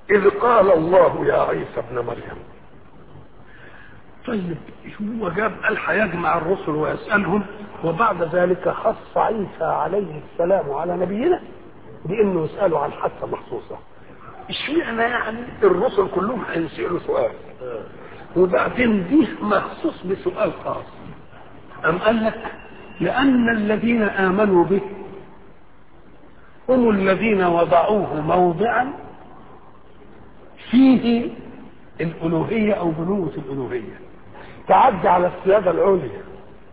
إذ قال الله يا عيسى ابن مريم طيب هو جاب قال هيجمع الرسل ويسألهم وبعد ذلك خص عيسى عليه السلام على نبينا بانه يسأله عن حادثة مخصوصة اشمعنى يعني الرسل كلهم هيسألوا سؤال وبعدين دي مخصوص بسؤال خاص أم قال لك لأن الذين آمنوا به هم الذين وضعوه موضعا فيه الألوهية أو بنوة الألوهية تعدي على السيادة العليا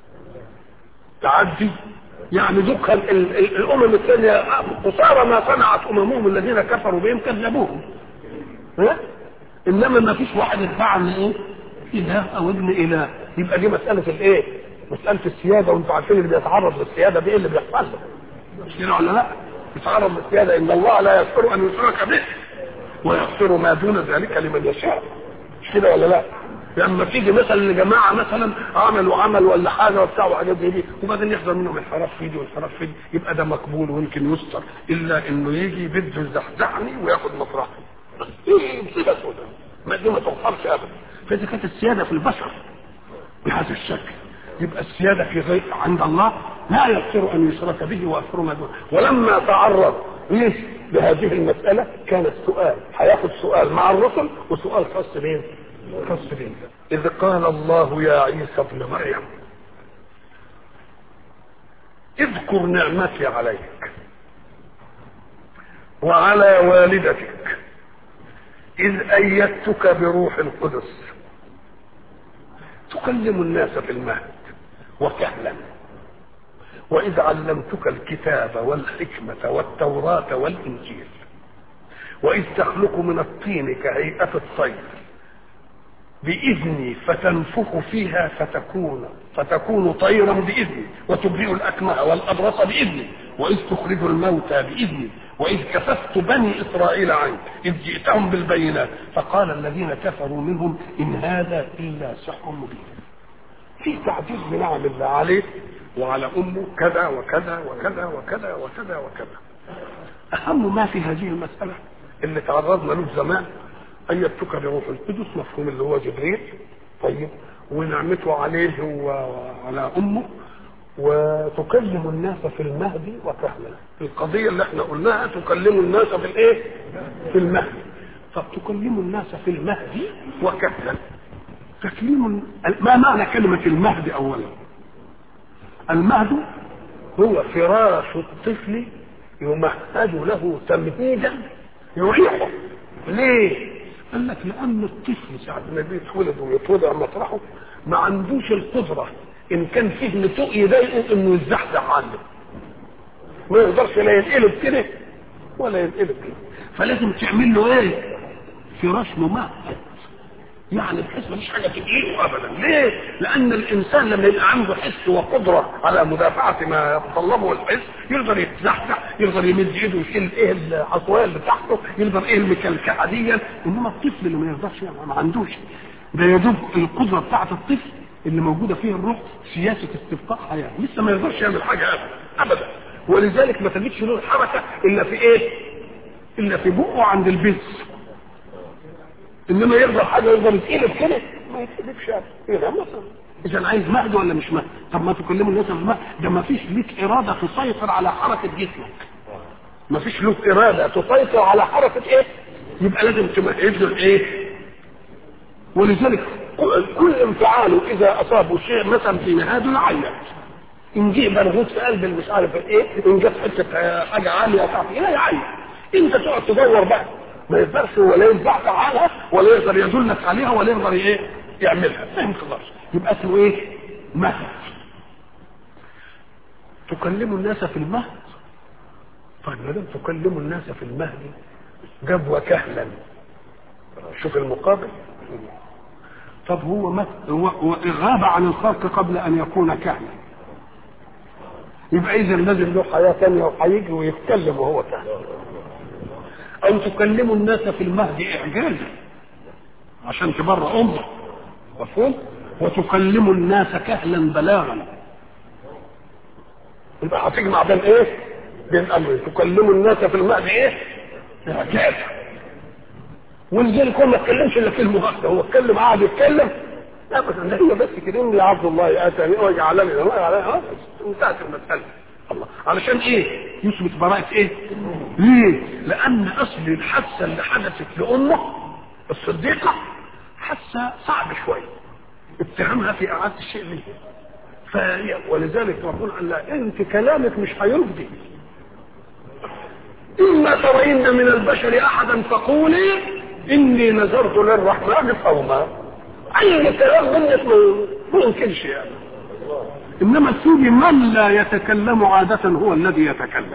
تعدي يعني ذكر ال- ال- الأمم الثانية قصارى ما صنعت أممهم الذين كفروا بهم كذبوهم ها؟ إنما ما فيش واحد ادعى إن إيه؟ إله أو ابن إله يبقى دي مسألة الإيه؟ مسألة السيادة وأنتم عارفين اللي بيتعرض للسيادة دي إيه اللي بيحصل له مش كده ولا لا؟ يتعرض للسيادة إن الله لا يغفر أن يشرك به ويغفر ما دون ذلك لمن يشاء مش كده ولا لا؟ لما تيجي مثلا لجماعه مثلا عملوا عمل ولا حاجه وبتاع وحاجات زي دي وبعدين يحصل منهم انحراف في دي وانحراف في دي يبقى ده مقبول ويمكن يستر الا انه يجي بده يزحزحني وياخد مطرحي ايه مصيبه سوداء ما دي ما تغفرش ابدا فاذا كانت السياده في البشر بهذا الشكل يبقى السياده في غير عند الله لا يغفر ان يشرك به ويغفر ما دونه ولما تعرض ليش لهذه المساله كان السؤال هياخد سؤال مع الرسل وسؤال خاص بين خاص بين اذ قال الله يا عيسى ابن مريم اذكر نعمتي عليك وعلى والدتك اذ ايدتك بروح القدس تكلم الناس في المهد وكهلا واذ علمتك الكتاب والحكمه والتوراه والانجيل واذ تخلق من الطين كهيئه الطير باذني فتنفخ فيها فتكون فتكون طيرا باذني وتبرئ الاكمه والابرص باذني واذ تخرج الموتى باذني واذ كففت بني اسرائيل عنك اذ جئتهم بالبينات فقال الذين كفروا منهم ان هذا الا سحر مبين في تعديل بنعم الله عليه وعلى امه كذا وكذا وكذا وكذا وكذا وكذا اهم ما في هذه المساله اللي تعرضنا له زمان ايدتك بروح القدس مفهوم اللي هو جبريل طيب ونعمته عليه وعلى امه وتكلم الناس في المهد وكهلا القضيه اللي احنا قلناها تكلم الناس في الايه في المهد طب تكلم الناس في المهد وكهلا تكليم ما معنى كلمه المهد اولا المهد هو فراش الطفل يمهد له تمهيدا يريحه ليه قال لك لان الطفل ساعه ما بيتولد ويتوضع مطرحه ما عندوش القدره ان كان فيه نتوء يضايقه انه يتزحزح عنه ما يقدرش لا ينقلب كده ولا ينقلب كده فلازم تعمل له ايه فراش ممهد يعني بحيث مفيش حاجه تقيله ابدا ليه لان الانسان لما يبقى عنده حس وقدره على مدافعه ما يتطلبه الحس يقدر يتزحزح يقدر يمد ايده ويشيل ايه العصايه اللي تحته يقدر ايه المكلكعه دي انما الطفل اللي ما يقدرش ما عندوش ده يدوب القدره بتاعه الطفل اللي موجوده فيه الروح سياسه استبقاء حياه لسه ما يقدرش يعمل حاجه ابدا ابدا ولذلك ما تجدش له الحركه الا في ايه الا في بقه عند البس انما يقدر حاجه يقدر يتقلب كده ما يتقلبش كده مثلا اذا عايز مهد ولا مش مهد طب ما تكلموا الناس في المهد ده ما فيش ليك اراده تسيطر على حركه جسمك ما فيش له اراده تسيطر على حركه ايه يبقى لازم تمهد له الايه ولذلك كل انفعاله اذا اصابه شيء مثلا في مهاده يعيط ان جه برغوث في قلب مش عارف ايه ان جت حته حاجه عاليه تعرف ايه يعيط انت تقعد تدور بقى ما يقدرش ولا ينفعك عنها ولا يقدر يدلك عليها ولا يقدر ايه يعملها ما يقدرش يبقى اسمه ايه مهد تكلم الناس في المهد طيب ما دام تكلم الناس في المهد جاب وكهلا شوف المقابل طب هو مت هو هو غاب عن الخلق قبل ان يكون كهلا يبقى اذا لازم له حياه ثانيه وهيجي ويتكلم وهو كهل او تكلموا الناس في المهد اعجازا عشان تبرى امه مفهوم وتكلموا الناس كهلا بلاغا يبقى هتجمع بين ايه بين امرين تكلموا الناس في المهد ايه اعجازا ولذلك هو ما اتكلمش الا كلمه واحده هو اتكلم قعد يتكلم لا بس ده هي بس كده اني عبد الله اتاني وجعلني انتهت المساله الله علشان ايه يثبت براءة ايه ليه لان اصل الحادثه اللي حدثت لامه الصديقه حادثه صعب شويه اتهامها في اعاده الشيء ليه فهي ولذلك ربنا قال لها انت كلامك مش هيرضي اما ترين من البشر احدا فقولي اني نذرت للرحمن صوما اي كلام منك ما يمكنش يعني انما تسيبي من لا يتكلم عادة هو الذي يتكلم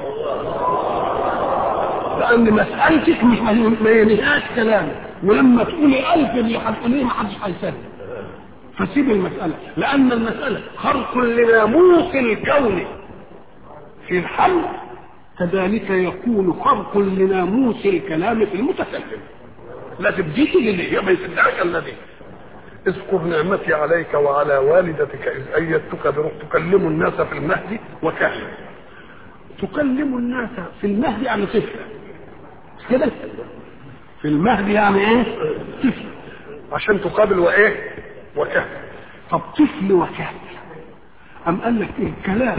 لان مسألتك مش ما ينهاش كلامك ولما تقولي الف اللي هتقوليه ما حدش هيصدق فسيب المسألة لأن المسألة خرق لناموس الكون في الحمل كذلك يكون خرق لناموس الكلام في المتكلم لازم دي تيجي هي ما يصدقش الذي اذكر نعمتي عليك وعلى والدتك إذ أيدتك بروح تكلم الناس في المهد وكهلا تكلم الناس في المهد يعني طفلة مش كده في المهد يعني ايه طفل عشان تقابل وايه وكهل طب طفل وكهل أم قال لك إيه الكلام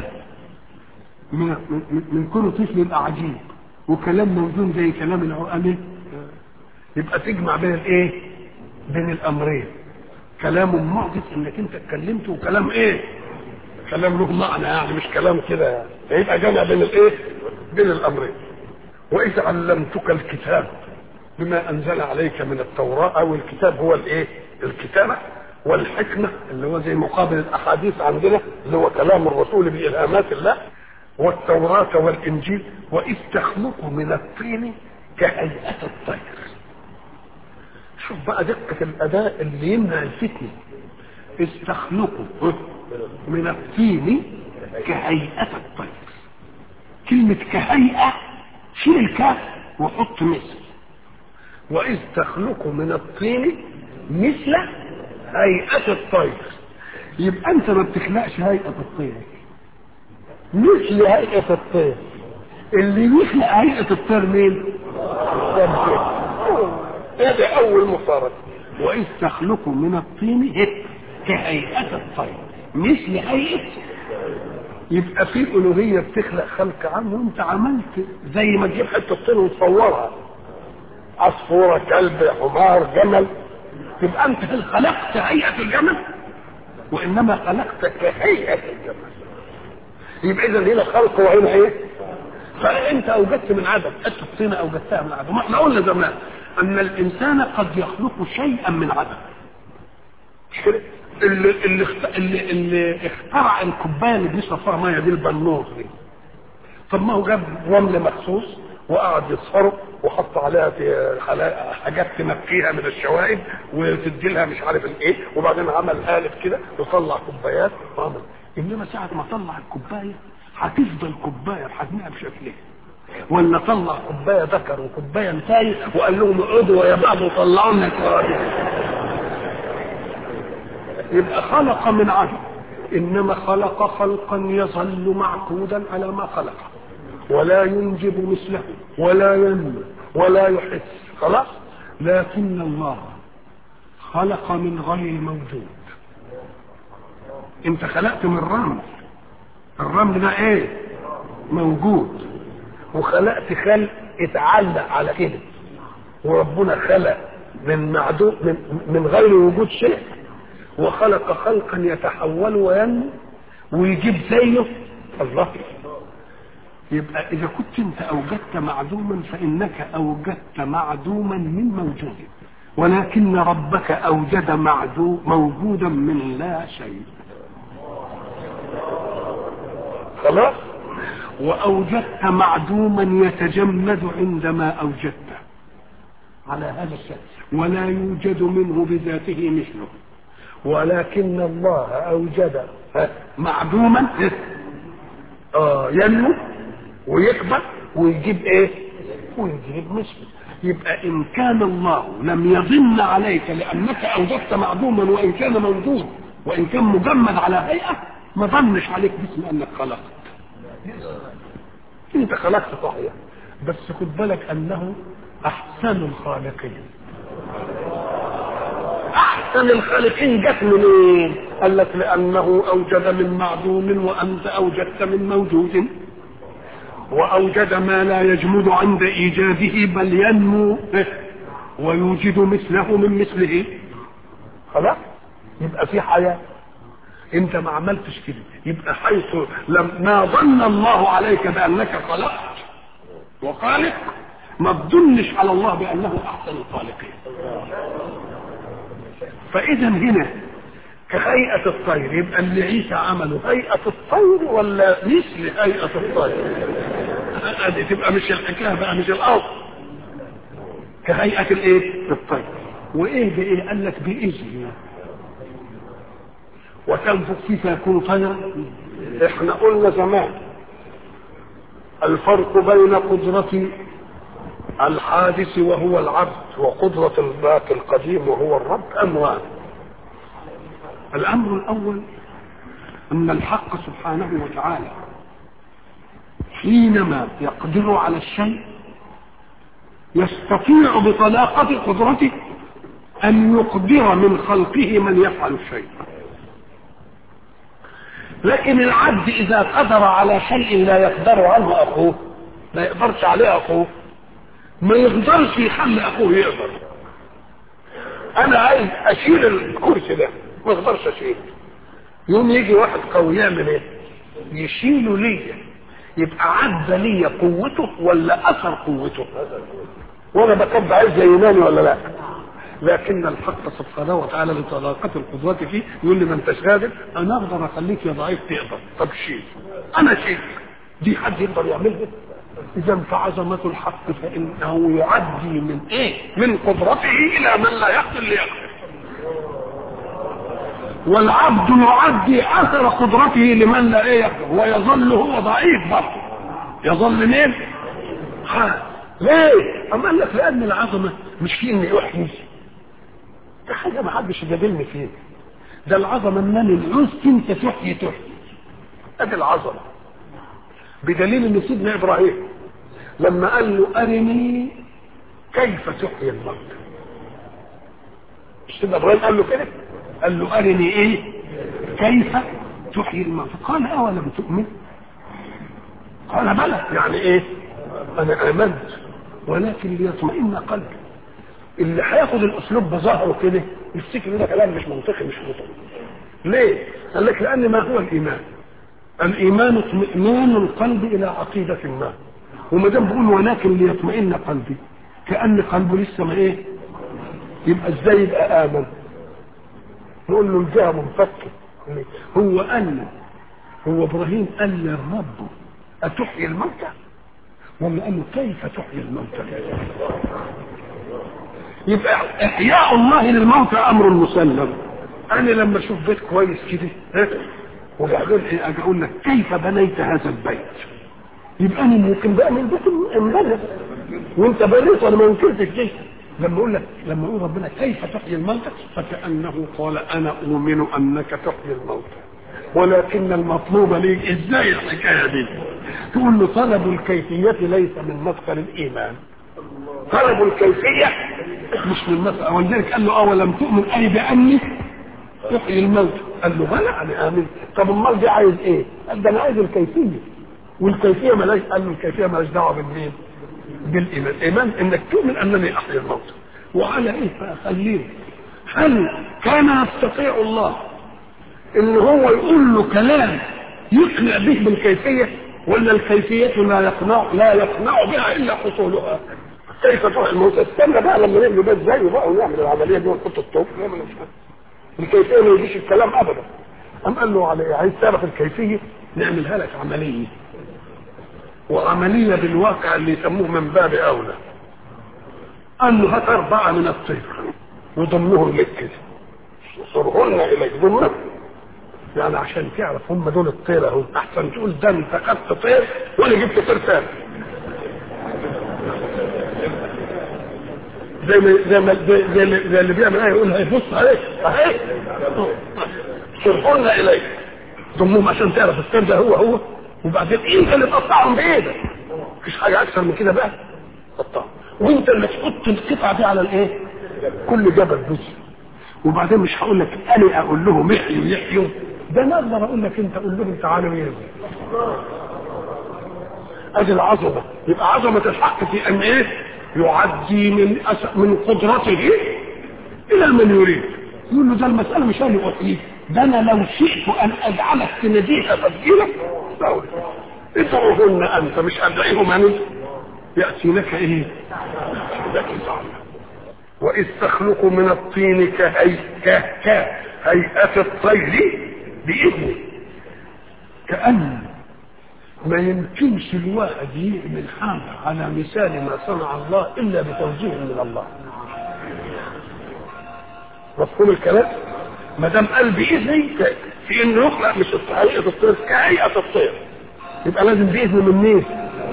من من, من كل طفل يبقى عجيب وكلام موزون زي كلام العقلاء يبقى تجمع بين الايه بين الامرين كلام معجز انك انت اتكلمت وكلام ايه كلام له معنى يعني مش كلام كده يعني فيبقى جمع بين الايه بين الامرين واذ علمتك الكتاب بما انزل عليك من التوراه او الكتاب هو الايه الكتابه والحكمه اللي هو زي مقابل الاحاديث عندنا اللي هو كلام الرسول بالهامات الله والتوراة والإنجيل وإذ تخلق من الطين كهيئة الطير شوف بقى دقة الأداء اللي يمنع الفتنة إذ تخلق من الطين كهيئة الطير كلمة كهيئة شيل الكاف وحط مثل وإذ تخلق من الطين مثل هيئة الطير يبقى أنت ما بتخلقش هيئة الطير مثل هيئة الطير اللي يخلق هيئة الطير مين؟ ربنا هذا أول مفارقة وإذ تخلق من الطين كهيئة الطير مثل هيئة يبقى في ألوهية بتخلق خلق عنه وأنت عملت زي ما تجيب حتة طين وتصورها عصفورة كلب حمار جمل تبقى أنت خلقت هيئة الجمل وإنما خلقت كهيئة الجمل يبقى اذا هنا خلق وهنا ايه فانت اوجدت من عدم انت الطينه اوجدتها من عدم احنا قلنا زمان ان الانسان قد يخلق شيئا من عدم مش كده اللي اللي, اللي, اللي اخترع الكوبايه اللي بيشرب فيها ميه دي البنوط دي طب ما هو جاب رمل مخصوص وقعد يصهره وحط عليها في حاجات تنقيها من الشوائب وتدي لها مش عارف الايه وبعدين عمل قالب كده وطلع كوبايات وعمل انما ساعه ما طلع الكوبايه هتفضل كوبايه بحجمها بشكلها ولا طلع كوبايه ذكر وكوبايه انثى وقال لهم اقعدوا يا بعض وطلعوا لنا يبقى خلق من عدم انما خلق خلقا يظل معقودا على ما خلقه ولا ينجب مثله ولا ينمو ولا يحس خلاص لكن الله خلق من غير موجود انت خلقت من رمل الرمل ده ايه موجود وخلقت خلق اتعلق على كده وربنا خلق من معدوم من, من غير وجود شيء وخلق خلقا يتحول وينمو ويجيب زيه الله يبقى اذا كنت انت اوجدت معدوما فانك اوجدت معدوما من موجود ولكن ربك اوجد معدوم موجودا من لا شيء خلاص واوجدت معدوما يتجمد عندما اوجدته على هذا الشكل ولا يوجد منه بذاته مثله ولكن الله اوجد معدوما آه ينمو ويكبر ويجيب ايه ويجيب مثله يبقى ان كان الله لم يظن عليك لانك اوجدت معدوما وان كان موجود وان كان مجمد على هيئه ما ظنش عليك باسم انك خلقت انت خلقت صحيح بس خد بالك انه احسن الخالقين احسن الخالقين جت منين قال لك لانه اوجد من معدوم وانت اوجدت من موجود واوجد ما لا يجمد عند ايجاده بل ينمو ويوجد مثله من مثله خلاص يبقى في حياه انت ما عملتش كده يبقى حيث لما ظن الله عليك بانك خلقت وخالق ما تظنش على الله بانه احسن الخالقين فاذا هنا كهيئة الطير يبقى اللي عيسى عمله هيئة الطير ولا مثل هيئة الطير؟ هذه تبقى مش الحكاية بقى مش الأصل كهيئة الايه؟ الطير وايه بايه؟ قال لك بإذنه وتنفخ فيه فيكون طيرا احنا قلنا زمان الفرق بين قدرة الحادث وهو العبد وقدرة الباقي القديم وهو الرب أمران الأمر الأول أن الحق سبحانه وتعالى حينما يقدر على الشيء يستطيع بطلاقة قدرته أن يقدر من خلقه من يفعل الشيء لكن العبد إذا قدر على شيء لا يقدر عنه أخوه ما يقدرش عليه أخوه ما يقدرش يخلي أخوه يقدر أنا عايز أشيل الكرسي ده ما يقدرش أشيله يوم يجي واحد قوي يعمل إيه؟ يشيله ليا يبقى عدى ليا قوته ولا أثر قوته وأنا بقضي عايز ينامي ولا لا؟ لكن الحق سبحانه وتعالى لطلاقة القدرات فيه يقول لي ما انتش قادر انا اقدر اخليك يا ضعيف تقدر طب شيل انا شيل دي حد يقدر يعملها اذا فعظمة الحق فانه يعدي من ايه من قدرته الى من لا يقدر ليقدر والعبد يعدي اثر قدرته لمن لا ايه يقدر ويظل هو ضعيف برضه يظل مين؟ ليه؟ اما قال لك لان العظمه مش في اني احيي ده حاجه ما حدش يجادلني فيها ده العظمه ان انا عوزت انت تحيي تحيي ادي العظمه بدليل ان سيدنا ابراهيم لما قال له ارني كيف تحيي الموتى سيدنا ابراهيم قال له كده قال له ارني ايه كيف تحيي الموتى قال اولم تؤمن قال بلى يعني ايه انا امنت ولكن ليطمئن قلبي اللي هياخد الاسلوب بظهره كده يفتكر ده كلام مش منطقي مش منطقي ليه؟ قال لك لان ما هو الايمان؟ الايمان اطمئنان القلب الى عقيده ما وما دام بقول ولكن ليطمئن قلبي كان قلبه لسه ما ايه؟ يبقى ازاي يبقى امن؟ نقول له الجهه منفكه هو ان هو ابراهيم قال للرب اتحيي الموتى؟ ولا قال له كيف تحيي الموتى؟ يبقى احياء الله للموتى امر مسلم انا لما اشوف بيت كويس كده ها وبعدين ايه اجي اقول لك كيف بنيت هذا البيت يبقى انا ممكن بقى من بيت انبنى وانت بنيت وانا ما انكرتش دي لما اقول لك لما يقول ربنا كيف تحيي الموتى فكانه قال انا اؤمن انك تحيي الموتى ولكن المطلوب ليك ازاي الحكايه دي تقول له طلب الكيفيه ليس من مدخل الايمان طلب الكيفية مش من المسألة ولذلك قال له أولم تؤمن أي بأني يحيي الموت قال له بلى أنا آمن طب أمال دي عايز إيه؟ قال ده أنا عايز الكيفية والكيفية ملاش قال له الكيفية ملاش دعوة بالمين؟ بالإيمان الإيمان إنك تؤمن أنني أحيي الموت وعلى إيه خليه هل كان يستطيع الله إن هو يقول له كلام يقنع به بالكيفية ولا الكيفية لا يقنع لا يقنع بها إلا حصولها كيف تروح الموتى استنى بقى لما نعمل بيت زيه بقى ونعمل العمليه دي ونحط الطوب نعمل الكيفيه ما يجيش الكلام ابدا قام قال له على عايز تعرف الكيفيه نعملها لك عمليه وعمليه بالواقع اللي يسموه من باب اولى قال له هات اربعه من الطير وضمهم لك كده صرهن اليك ضمهم يعني عشان تعرف هم دول الطير اهو احسن تقول ده انت خدت طير وانا جبت طير ثاني زي ما زي ما زي, ما زي اللي بيعمل ايه يقول هيبص عليك اهي صرفونا اليك ضمهم عشان تعرف السر ده هو هو وبعدين انت اللي تقطعهم بايدك مفيش حاجه اكثر من كده بقى قطعهم وانت اللي تحط القطعه دي على الايه كل جبل جزء وبعدين مش هقول لك انا اقول لهم احيوا يحيوا ده انا اقدر اقول لك انت قول لهم تعالوا يرجعوا ادي العظمه يبقى عظمه الحق في ان ايه يعدي من أس... من قدرته الى من يريد يقول له ده المساله مش انا احييك ده انا لو شئت ان اجعلك تناديها تسجيلك ادعوهن انت مش ادعيهم انا ياتي لك ايه؟ لك زعما واذ تخلق من الطين كهي كهيئه الطير باذنه كان ما يمكنش الواحد يعمل حاجه على مثال ما صنع الله الا بتوجيه من الله مفهوم الكلام ما دام قال باذني في انه يخلق مش هيئه الطير كهيئه الطير يبقى لازم باذن من مين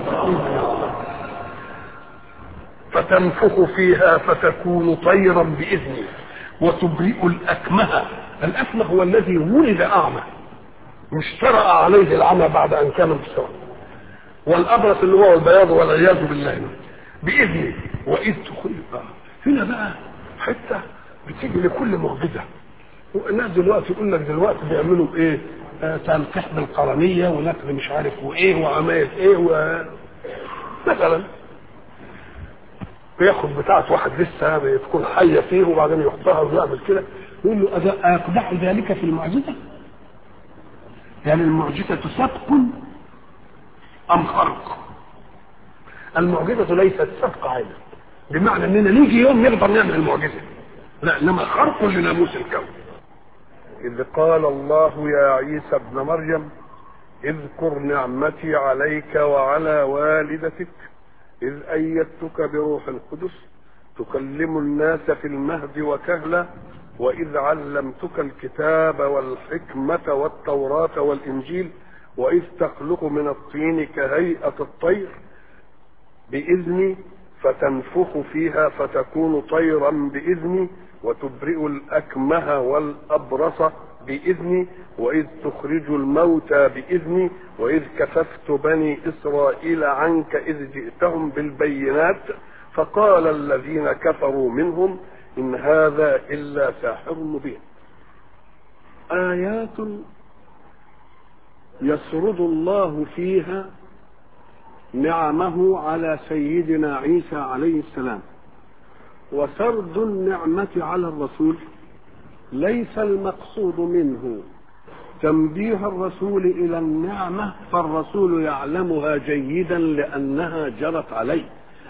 فتنفخ فيها فتكون طيرا باذنه وتبرئ الاكمه الاكمه هو الذي ولد اعمى مش طرأ عليه العمى بعد ان كان مبصرا والابرص اللي هو البياض والعياذ بالله باذنه واذ تخلق هنا بقى حته بتيجي لكل معجزه والناس دلوقتي يقول لك دلوقتي بيعملوا ايه؟ آه تنقيح بالقرنيه ونقل مش عارف وايه وعمايل ايه و مثلا بياخد بتاعه واحد لسه بتكون حيه فيه وبعدين يحطها ويعمل كده يقول له اقدح ذلك في المعجزه؟ يعني المعجزه سبق ام خرق؟ المعجزه ليست سبق عينا بمعنى اننا نيجي يوم نقدر نعمل المعجزه لا انما خرق لناموس الكون إذ قال الله يا عيسى ابن مريم اذكر نعمتي عليك وعلى والدتك إذ أيدتك بروح القدس تكلم الناس في المهد وكهلا وإذ علمتك الكتاب والحكمة والتوراة والإنجيل وإذ تخلق من الطين كهيئة الطير بإذني فتنفخ فيها فتكون طيرا بإذني وتبرئ الأكمه والأبرص بإذني وإذ تخرج الموتى بإذني وإذ كففت بني إسرائيل عنك إذ جئتهم بالبينات فقال الذين كفروا منهم إن هذا إلا ساحر مبين آيات يسرد الله فيها نعمه على سيدنا عيسى عليه السلام وسرد النعمة على الرسول ليس المقصود منه تنبيه الرسول إلى النعمة فالرسول يعلمها جيدا لأنها جرت عليه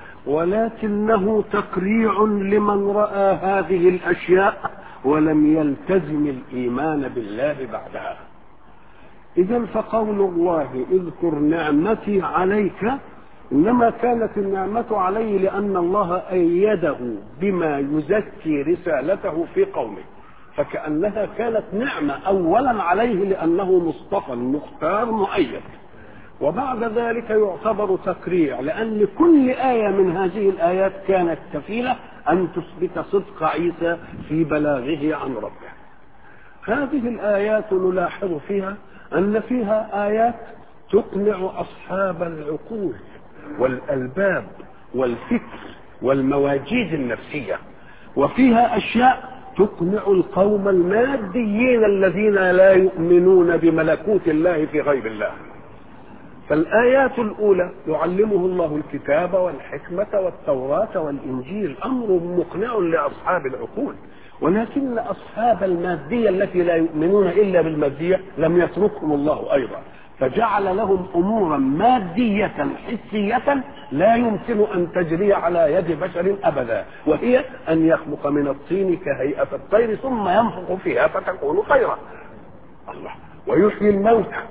ولكنه تقريع لمن رأى هذه الأشياء ولم يلتزم الإيمان بالله بعدها إذا فقول الله اذكر نعمتي عليك إنما كانت النعمة عليه لأن الله أيده بما يزكي رسالته في قومه فكأنها كانت نعمة أولا عليه لأنه مصطفى مختار مؤيد وبعد ذلك يعتبر تقريع لأن كل آية من هذه الآيات كانت كفيلة أن تثبت صدق عيسى في بلاغه عن ربه هذه الآيات نلاحظ فيها أن فيها آيات تقنع أصحاب العقول والألباب والفكر والمواجيد النفسية وفيها أشياء تقنع القوم الماديين الذين لا يؤمنون بملكوت الله في غيب الله فالآيات الأولى يعلمه الله الكتاب والحكمة والتوراة والإنجيل أمر مقنع لأصحاب العقول ولكن أصحاب المادية التي لا يؤمنون إلا بالمادية لم يتركهم الله أيضا فجعل لهم امورا ماديه حسيه لا يمكن ان تجري على يد بشر ابدا وهي ان يخلق من الطين كهيئه الطير ثم ينفخ فيها فتكون طيرا الله ويحيي الموتى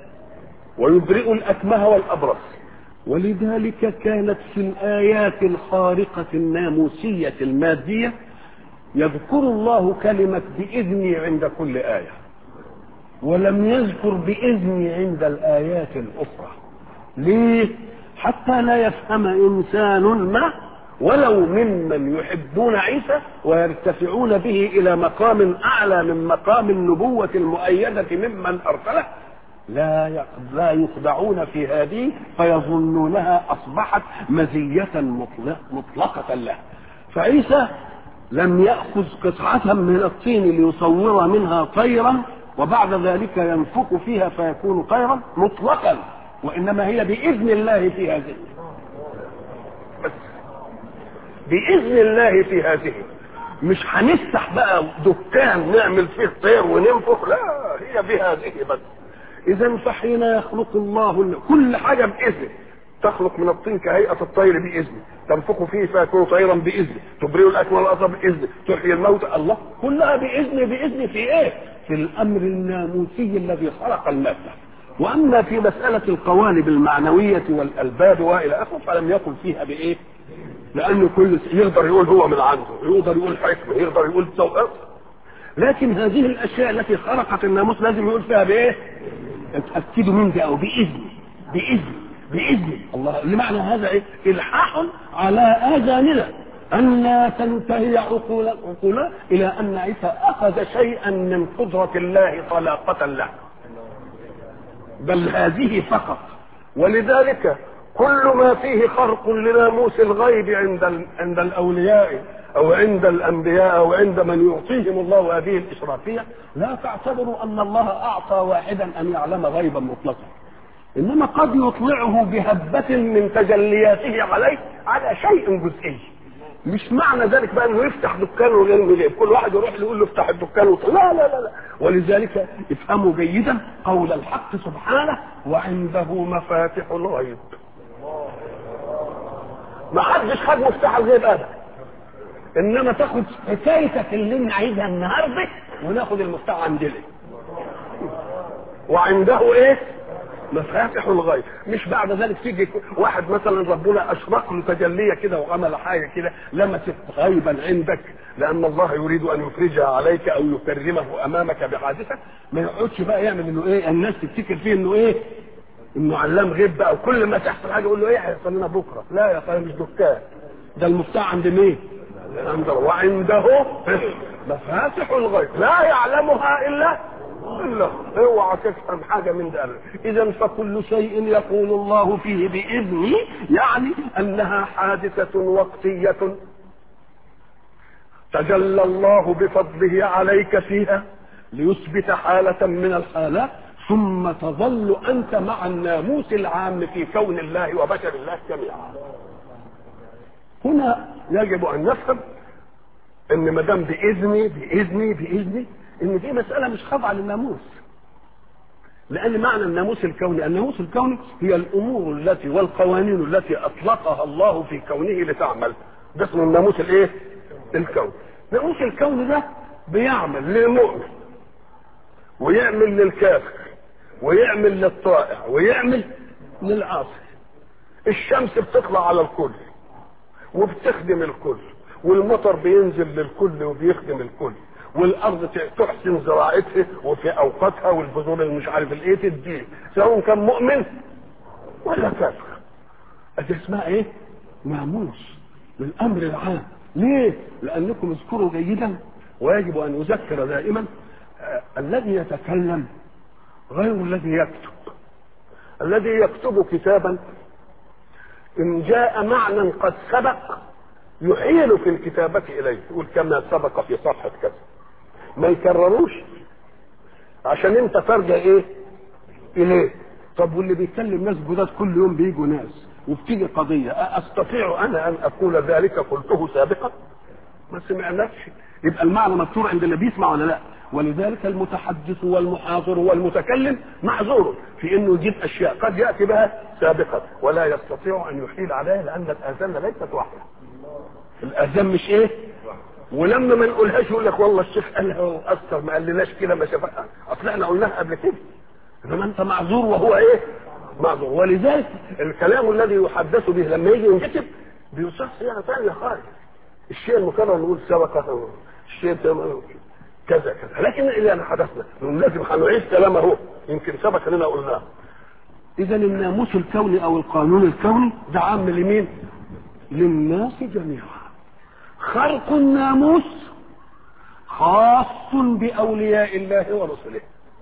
ويبرئ الاكمه والابرص ولذلك كانت في الايات الخارقه الناموسيه الماديه يذكر الله كلمه باذني عند كل ايه ولم يذكر بإذني عند الآيات الأخرى ليه؟ حتى لا يفهم إنسان ما ولو ممن يحبون عيسى ويرتفعون به إلى مقام أعلى من مقام النبوة المؤيدة ممن أرسله لا لا يخدعون في هذه فيظنونها أصبحت مزية مطلقة له فعيسى لم يأخذ قطعة من الطين ليصور منها طيرا وبعد ذلك ينفخ فيها فيكون طيرا مطلقا وإنما هي بإذن الله في هذه بس بإذن الله في هذه مش هنفتح بقى دكان نعمل فيه طير وننفخ لا هي بهذه بس إذا فحين يخلق الله كل حاجة بإذنه تخلق من الطين كهيئة الطير بإذنه تنفخ فيه فيكون طيرا بإذنه تبرئ الأكمل والأطهر بإذنه تحيي الموتى الله كلها بإذنه بإذنه في إيه؟ في الأمر الناموسي الذي خلق المادة وأما في مسألة القوالب المعنوية والألباب وإلى آخره فلم يقل فيها بإيه؟ لأنه كل يقدر يقول هو من عنده يقدر يقول حكمة يقدر يقول توقف لكن هذه الأشياء التي خلقت الناموس لازم يقول فيها بإيه؟ اتأكدوا من ده أو بإذن بإذن بإذن الله لمعنى هذا إيه؟ إلحاح على آذاننا أن لا تنتهي عقول عقولنا إلى أن عيسى أخذ شيئا من قدرة الله طلاقة له بل هذه فقط ولذلك كل ما فيه خرق لناموس الغيب عند عند الاولياء او عند الانبياء او عند من يعطيهم الله هذه الاشرافيه لا تعتبروا ان الله اعطى واحدا ان يعلم غيبا مطلقا انما قد يطلعه بهبه من تجلياته عليه على شيء جزئي مش معنى ذلك بقى انه يفتح دكان وغير غيب كل واحد يروح يقول له افتح الدكان وط... لا لا لا لا ولذلك افهموا جيدا قول الحق سبحانه وعنده مفاتح الغيب ما حدش خد مفتاح الغيب ابدا انما تاخد حكايتك اللي انا عايزها النهارده وناخد المفتاح عندنا وعنده ايه مفاتح الغيب مش بعد ذلك تيجي واحد مثلا ربنا اشرق له تجليه كده وعمل حاجه كده لمست غيبا عندك لان الله يريد ان يفرجها عليك او يكرمه امامك بحادثه ما يقعدش بقى يعمل انه ايه الناس تفتكر فيه انه ايه انه علام غيب بقى وكل ما تحصل حاجه يقول له ايه هيحصل لنا بكره لا يا اخويا مش دكان ده المفتاح عند مين؟ عند وعنده مفاتح الغيب لا يعلمها الا الا اوعى تفهم حاجه من ده اذا فكل شيء يقول الله فيه باذنه يعني انها حادثه وقتيه تجلى الله بفضله عليك فيها ليثبت حاله من الحالات ثم تظل انت مع الناموس العام في كون الله وبشر الله جميعا هنا يجب ان نفهم ان ما دام باذني باذني باذني ان دي مساله مش خاضعه للناموس لان معنى الناموس الكوني الناموس الكوني هي الامور التي والقوانين التي اطلقها الله في كونه لتعمل ده اسمه الناموس الايه الكوني الناموس الكوني ده بيعمل للمؤمن ويعمل للكافر ويعمل للطائع ويعمل للعاصي الشمس بتطلع على الكل وبتخدم الكل والمطر بينزل للكل وبيخدم الكل والارض تحسن زراعتها وفي اوقاتها والبذور اللي مش عارف الايه تديه سواء كان مؤمن ولا كافر دي اسمها ايه؟ ناموس بالامر العام ليه؟ لانكم اذكروا جيدا ويجب ان اذكر دائما آه الذي يتكلم غير الذي يكتب الذي يكتب كتابا ان جاء معنى قد سبق يحيل في الكتابة إليه يقول كما سبق في صفحة كذا ما يكرروش عشان انت ترجع ايه اليه طب واللي بيتكلم ناس جداد كل يوم بيجوا ناس وبتيجي قضية أستطيع أنا أن أقول ذلك قلته سابقا ما سمعناش يبقى المعنى مكتور عند اللي بيسمع ولا لا ولذلك المتحدث والمحاضر والمتكلم معذور في انه يجيب اشياء قد ياتي بها سابقا ولا يستطيع ان يحيل عليها لان الاذان ليست واحده الاذان مش ايه ولما ما نقولهاش يقول لك والله الشيخ قالها واثر ما قالناش كده ما شافها اصل احنا قلناها قبل كده انما انت معذور وهو ايه معذور ولذلك الكلام الذي يحدث به لما يجي ينكتب بيصح صيغه ثانيه خالص الشيء المكرر نقول سبق الشيء كذا كذا لكن اذا حدثنا لازم هنعيد كلامه هو يمكن سبق اننا قلناه اذا الناموس الكوني او القانون الكوني ده عام لمين للناس جميعا خرق الناموس خاص باولياء الله ورسله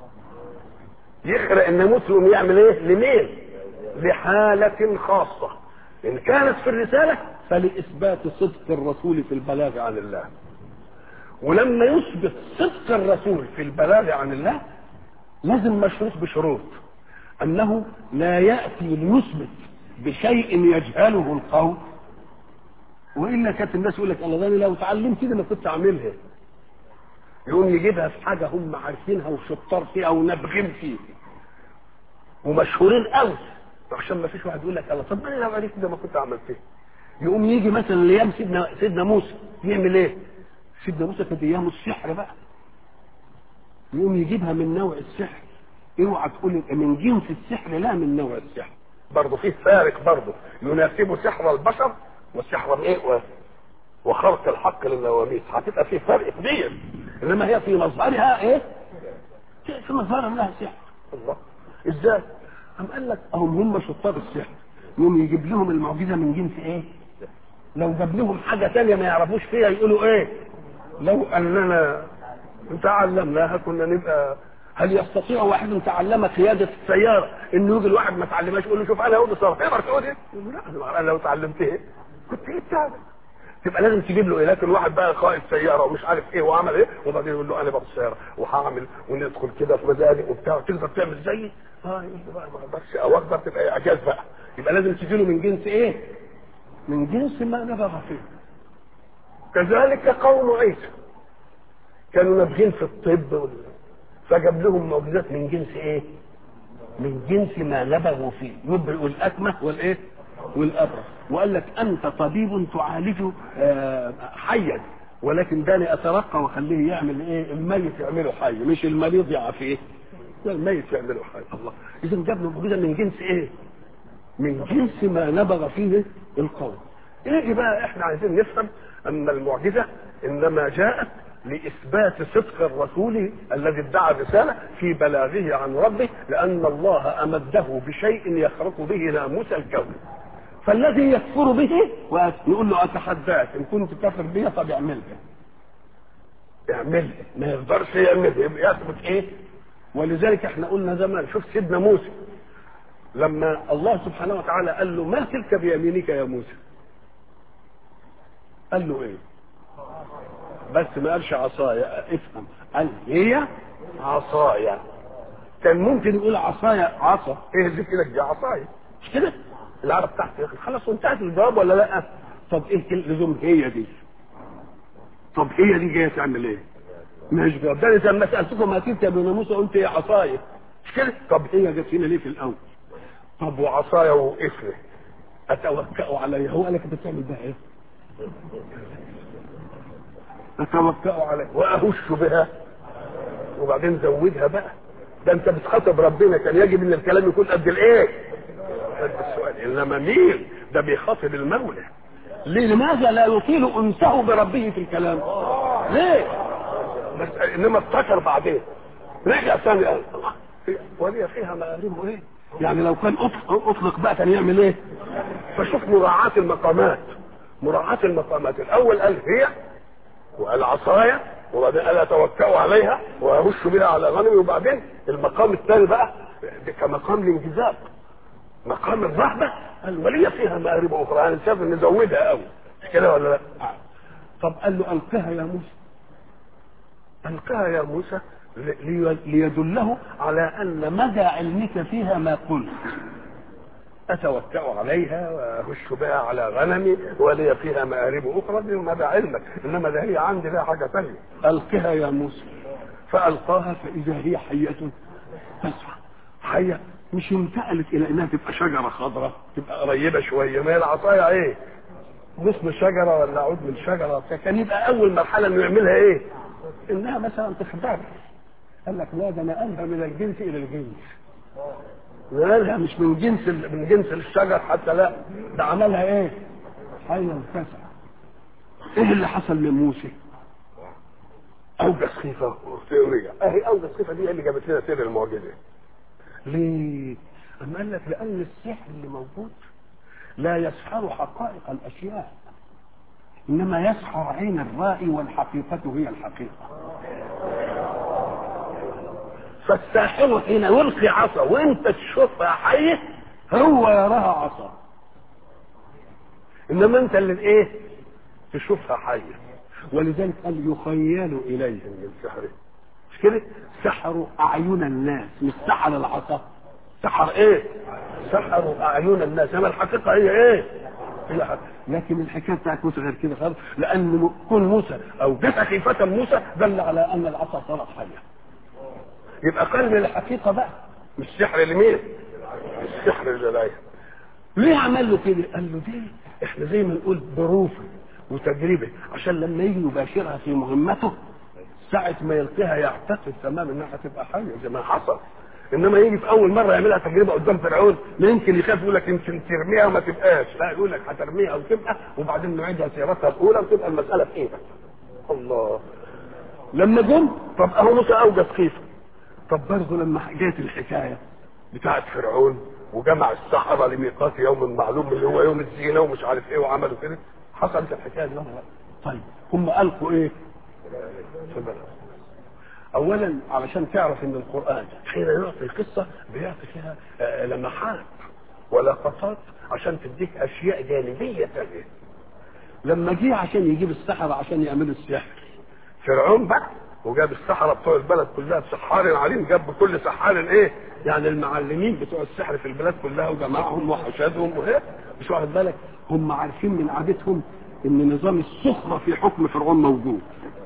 يخرق الناموس يقوم يعمل ايه لمين لحالة خاصة إن كانت في الرسالة فلإثبات صدق الرسول في البلاغ عن الله ولما يثبت صدق الرسول في البلاغ عن الله لازم مشروط بشروط انه لا ياتي ليثبت بشيء يجهله القوم والا كانت الناس يقول لك الله ده أنا لو اتعلمت كده ما كنت اعملها يقوم يجيبها في حاجه هم عارفينها وشطار فيها ونابغين فيها ومشهورين قوي عشان ما فيش واحد يقول لك الله طب انا لو عرفت ده ما كنت عملتها يقوم يجي مثلا لايام سيدنا سيدنا موسى يعمل ايه؟ سيدنا موسى كانت ايامه السحر بقى يقوم يجيبها من نوع السحر اوعى تقول من جنس السحر لا من نوع السحر برضه فيه فارق برضه يناسب سحر البشر وسحر الايه و- وخرق الحق للنواميس هتبقى فيه فرق كبير انما هي في مظهرها ايه؟ في مظهرها لها سحر الله ازاي؟ قام قال لك هم هم شطار السحر يقوم يجيب لهم المعجزه من جنس ايه؟ لو جاب لهم حاجه ثانيه ما يعرفوش فيها يقولوا ايه؟ لو اننا تعلمناها كنا نبقى هل يستطيع واحد ان تعلم قياده السياره انه يجي الواحد ما تعلمهاش يقول له شوف انا اقول صار تقدر تقول ايه؟ يقول له لا انا لو اتعلمت ايه؟ كنت جبتها تبقى لازم تجيب له ايه لكن واحد بقى قائد سياره ومش عارف ايه وعمل ايه وبعدين يقول له انا بقى السياره وهعمل وندخل كده في مزاجي وبتاع تقدر تعمل زيي اه يقول له بقى ما اقدرش او اقدر تبقى اعجاز بقى يبقى لازم تجي له من جنس ايه؟ من جنس ما نبغى فيه كذلك قوم عيسى كانوا نابغين في الطب وال... فجاب لهم معجزات من جنس ايه؟ من جنس ما نبغوا فيه يبرئ الاكمه والايه؟ والابرص وقال لك انت طبيب تعالج آه، حيا ولكن داني اترقى واخليه يعمل ايه؟ الميت يعمله حي مش المريض يعافيه لا الميت يعمله حي الله اذا جاب له معجزه من جنس ايه؟ من جنس ما نبغ فيه القوم ايه بقى احنا عايزين نفهم ان المعجزه انما جاءت لاثبات صدق الرسول الذي ادعى الرساله في بلاغه عن ربه لان الله امده بشيء يخرق به ناموس الكون فالذي يكفر به ويقول له اتحداك ان كنت كافر بي طب اعملها اعملها ما يقدرش يعملها يبقى يثبت ايه ولذلك احنا قلنا زمان شوف سيدنا موسى لما الله سبحانه وتعالى قال له ما تلك بيمينك يا موسى قال له ايه بس ما قالش عصايا افهم قال هي عصايا كان ممكن يقول عصايا عصا ايه اللي كده دي عصايا مش كده العرب تحت يا اخي خلاص وانتهت الجواب ولا لا طب ايه لزوم هي دي طب هي دي جايه تعمل ايه مش جواب ده أنا لما سالتكم ما تلك يا ابن موسى قلت هي عصايا مش كده طب هي جت هنا ليه في الاول طب وعصايا وقفل اتوكأ عليها هو قال لك انت بتعمل بها ايه اتوكأ عليها واهش بها وبعدين زودها بقى ده انت بتخاطب ربنا كان يجب ان الكلام يكون قد الايه قد السؤال انما مين ده بيخاطب المولى ليه لماذا لا يطيل انسه بربه في الكلام ليه بس انما افتكر بعدين رجع ثاني قال الله ولي فيها مآربه ايه يعني لو كان أطلق, اطلق بقى كان يعمل ايه فشوف مراعاة المقامات مراعاة المقامات الاول قال هي وقال عصايا وبعدين قال اتوكأ عليها واهش بها على غنمي وبعدين المقام الثاني بقى ده كمقام الانجذاب مقام الرهبة قال ولي فيها مآرب أخرى أنا شايف إن نزودها قوي مش كده ولا لا؟ طب قال له ألقها يا موسى ألقها يا موسى لي- ليدله على أن مدى علمك فيها ما قلت أتوكأ عليها وأهش بها على غنمي ولي فيها مآرب أخرى دي مدى علمك إنما ده هي عندي لها حاجة ثانية ألقها يا موسى فألقاها فإذا هي حية تسعى حية مش انتقلت إلى إنها تبقى شجرة خضراء تبقى قريبة شوية ما هي العصاية إيه؟ غصن شجرة ولا عود من شجرة كان يبقى أول مرحلة إنه يعملها إيه؟ إنها مثلا تخضر قال لك لا ده نقلها من الجنس إلى الجنس نقلها مش من جنس من جنس الشجر حتى لا ده عملها إيه؟ حية تسعى إيه اللي حصل لموسى؟ اوجد خيفه ورجع اهي اوجد خيفه دي اللي جابت لنا سر المعجزه ليه؟ أما قال لك لأن السحر اللي موجود لا يسحر حقائق الأشياء إنما يسحر عين الرائي والحقيقة هي الحقيقة فالساحر حين يلقي عصا وانت تشوفها حية هو يراها عصا انما انت اللي ايه تشوفها حية ولذلك قال يخيل اليهم من سحره مش كده سحروا اعين الناس مش سحر العصا سحر ايه سحروا اعين الناس انما الحقيقه هي ايه هي حق. لكن الحكايه بتاعت موسى غير كده خالص لان كون موسى او جت خيفه موسى دل على ان العصا صارت حيه يبقى قال من الحقيقه بقى مش سحر لمين السحر للآية ليه عمل له كده قال له دي احنا زي ما نقول ظروف وتجربه عشان لما يجي يباشرها في مهمته ساعة ما يلقيها يعتقد تمام انها هتبقى حية زي ما حصل انما يجي في اول مره يعملها تجربه قدام فرعون لا يمكن يخاف يقول لك يمكن ترميها وما تبقاش لا يقول لك هترميها وتبقى وبعدين نعيدها سيرتها الاولى وتبقى المساله في ايدك الله لما جم طب اهو موسى اوجد خيفه طب برضه لما جت الحكايه بتاعت فرعون وجمع السحرة لميقات يوم معلوم اللي هو يوم الزينة ومش عارف ايه وعملوا كده حصلت الحكاية دي ولا لا؟ طيب هم ألقوا ايه؟ في البلد اولا علشان تعرف ان القرآن حين يعطي قصة بيعطي فيها آه، لمحات ولقطات عشان تديك اشياء جانبية تانية لما جه عشان يجيب السحرة عشان يعملوا السحر فرعون بقى وجاب السحرة بتوع البلد كلها بسحار عليم جاب كل سحار ايه يعني المعلمين بتوع السحر في البلاد كلها وجمعهم وحشدهم وهيك مش واخد بالك هم عارفين من عادتهم ان نظام السخرة في حكم فرعون موجود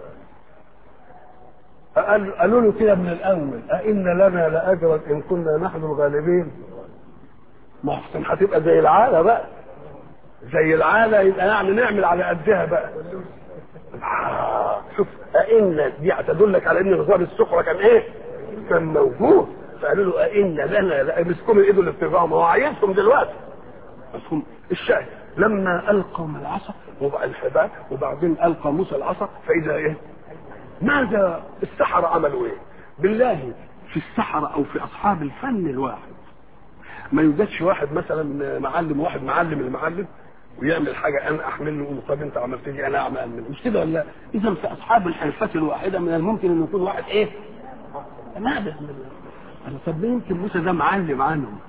قال- قالوا له كده من الاول أئن لنا لاجرا ان كنا نحن الغالبين ما احسن هتبقى زي العاده بقى زي العاده يبقى يعني نعمل على قدها بقى آه، شوف أئن دي تدلك على ان نظام السخره كان ايه؟ كان موجود فقالوا له أئن لنا لا مسكوا من ايده الاتباع ما هو عايزهم دلوقتي مفهوم الشاهد لما القوا من العصا وبقى الحبال وبعدين القى موسى العصا فاذا ايه؟ ماذا السحرة عملوا ايه؟ بالله في السحرة او في اصحاب الفن الواحد ما يوجدش واحد مثلا معلم واحد معلم المعلم ويعمل حاجه انا احمل له يقول طب انت عملت دي انا اعمل منه مش كده ولا لا؟ اذا في اصحاب الحرفه الواحده من الممكن ان يكون واحد ايه؟ نابغ من انا طب ليه يمكن موسى ده معلم عنهم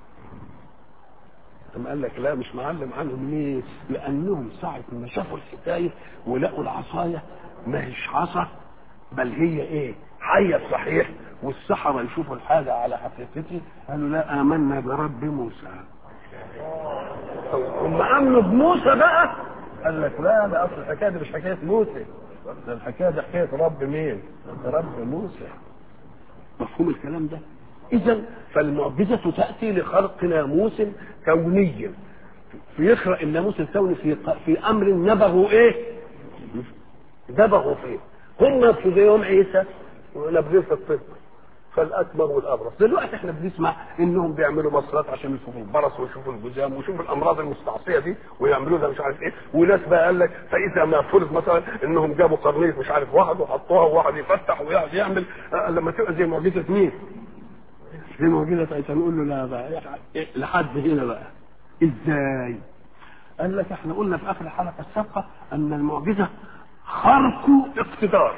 ثم قال لك لا مش معلم عنهم ليه؟ لانهم ساعه ما شافوا الحكايه ولقوا العصايه ما هيش عصا بل هي ايه؟ حيه صحيح والسحرة يشوفوا الحاجة على حقيقتها قالوا لا آمنا برب موسى هم آمنوا بموسى بقى قال لك لا ده أصل الحكاية دي مش حكاية موسى ده الحكاية دي حكاية رب مين؟ رب موسى مفهوم الكلام ده؟ إذا فالمعجزة تأتي لخلق ناموس كوني فيخلق الناموس الكوني في في أمر نبغوا إيه؟ نبغوا فيه هم في يوم عيسى ونبغين في الطب فالاكبر والابرص دلوقتي احنا بنسمع انهم بيعملوا مصرات عشان يشوفوا البرص ويشوفوا الجذام ويشوفوا الامراض المستعصيه دي ويعملوا لها مش عارف ايه وناس بقى قال لك فاذا ما فرض مثلا انهم جابوا قرنيه مش عارف واحد وحطوها وواحد يفتح ويقعد يعمل آه، لما تبقى زي معجزه مين؟ زي معجزه عيسى نقول له لا بقى إيه، لحد هنا بقى ازاي؟ قال لك احنا قلنا في اخر الحلقه السابقه ان المعجزه خرق اقتدار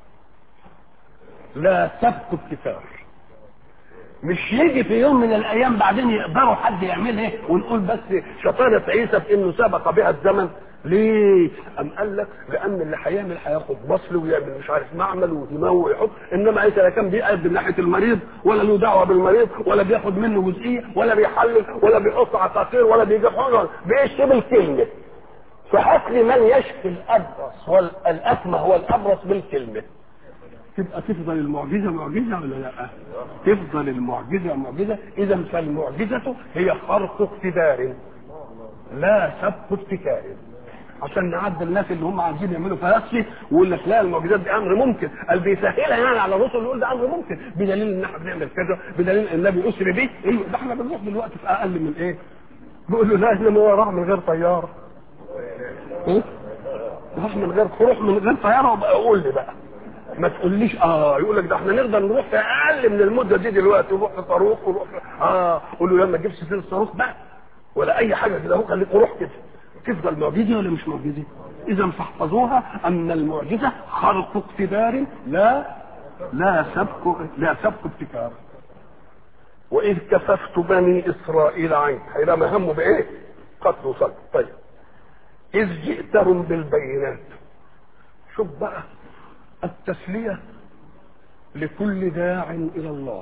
لا سبق ابتكار مش يجي في يوم من الايام بعدين يقدروا حد يعملها ونقول بس شطاره عيسى في انه سبق بها الزمن ليه؟ أم قال لك لأن اللي هيعمل هياخد بصل ويعمل مش عارف معمل ويمو ويحط إنما عيسى لا كان بيقلب من ناحية المريض ولا له دعوة بالمريض ولا بياخد منه جزئية ولا بيحلل ولا بيحط عقاقير ولا بيجيب حجر بيشتم الكلمة فهات لي من يشفي الأبرص والأكمه والأبرص بالكلمة تبقى تفضل المعجزه معجزه ولا لا؟ تفضل المعجزه معجزه اذا فالمعجزه هي خرق اقتدار لا سبق ابتكار عشان نعدل الناس اللي هم عايزين يعملوا فلسفه ويقول لك لا المعجزات دي امر ممكن قال بيسهلها يعني على الرسل يقول ده امر ممكن بدليل ان احنا بنعمل كذا بدليل ان النبي اسري بيه ايوه ده احنا بنروح دلوقتي في اقل من ايه؟ بيقول له لا انما هو راح من غير طياره ايه؟ راح من غير روح من غير طياره وبقى قول لي بقى ما تقوليش اه يقول لك ده احنا نقدر نروح في اقل من المده دي دلوقتي ونروح في صاروخ ونروح في اه قول له لا ما تجيبش سير الصاروخ بقى ولا اي حاجه كده اهو خليك روح كده تفضل معجزه ولا مش معجزه؟ اذا فاحفظوها ان المعجزه خرق اقتدار لا لا سبق لا سبق ابتكار واذ كففت بني اسرائيل عنك هيبقى همه بايه؟ قتل وصلب طيب اذ جئتهم بالبينات شوف بقى التسلية لكل داع إلى الله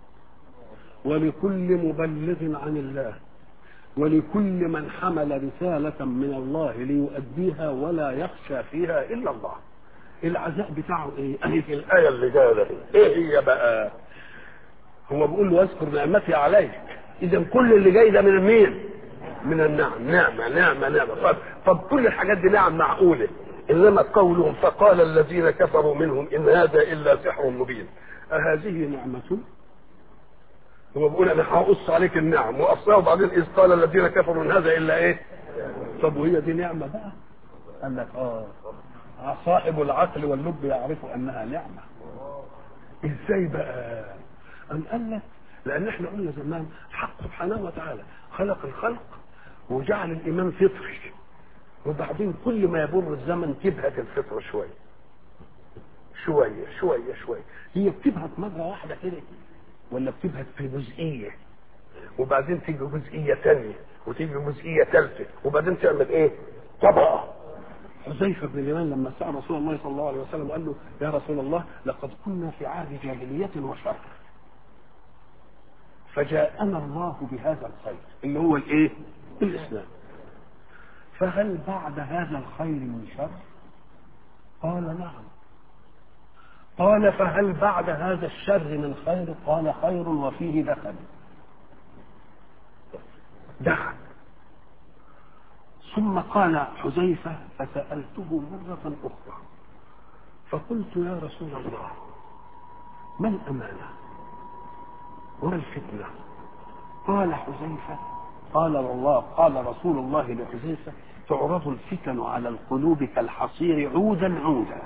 ولكل مبلغ عن الله ولكل من حمل رسالة من الله ليؤديها ولا يخشى فيها إلا الله العزاء بتاعه ايه؟ اهي في الآية اللي جاية دي. ايه هي بقى؟ هو بيقول له واذكر نعمتي عليك إذا كل اللي جاي ده من مين؟ من النعم نعمة نعمة نعمة طب, طب كل الحاجات دي نعم معقولة إنما قولهم فقال الذين كفروا منهم إن هذا إلا سحر مبين أهذه نعمة؟ هو بيقول أنا هقص عليك النعم وأصلها وبعدين إذ قال الذين كفروا إن هذا إلا إيه؟ طب وهي دي نعمة بقى؟ قال لك آه صاحب العقل واللب يعرف أنها نعمة إزاي بقى؟ أم قال لك لأن إحنا قلنا زمان حق سبحانه وتعالى خلق الخلق وجعل الإيمان فطري وبعدين كل ما يمر الزمن تبهت الفطرة شوية شوية شوية شوية هي بتبهت مرة واحدة كده ولا بتبهت في جزئية وبعدين تيجي جزئية ثانية وتيجي جزئية ثالثة وبعدين تعمل ايه؟ طبقة حذيفة بن اليمان لما سأل رسول الله صلى الله عليه وسلم وقال له يا رسول الله لقد كنا في عهد جاهلية وشر فجاءنا الله بهذا الخير اللي هو الايه؟ الاسلام فهل بعد هذا الخير من شر؟ قال نعم قال فهل بعد هذا الشر من خير؟ قال خير وفيه دخل دخل ثم قال حذيفة فسألته مرة أخرى فقلت يا رسول الله ما الأمانة وما الفتنة قال حذيفة قال الله قال رسول الله لحذيفة تعرض الفتن على القلوب كالحصير عودا عودا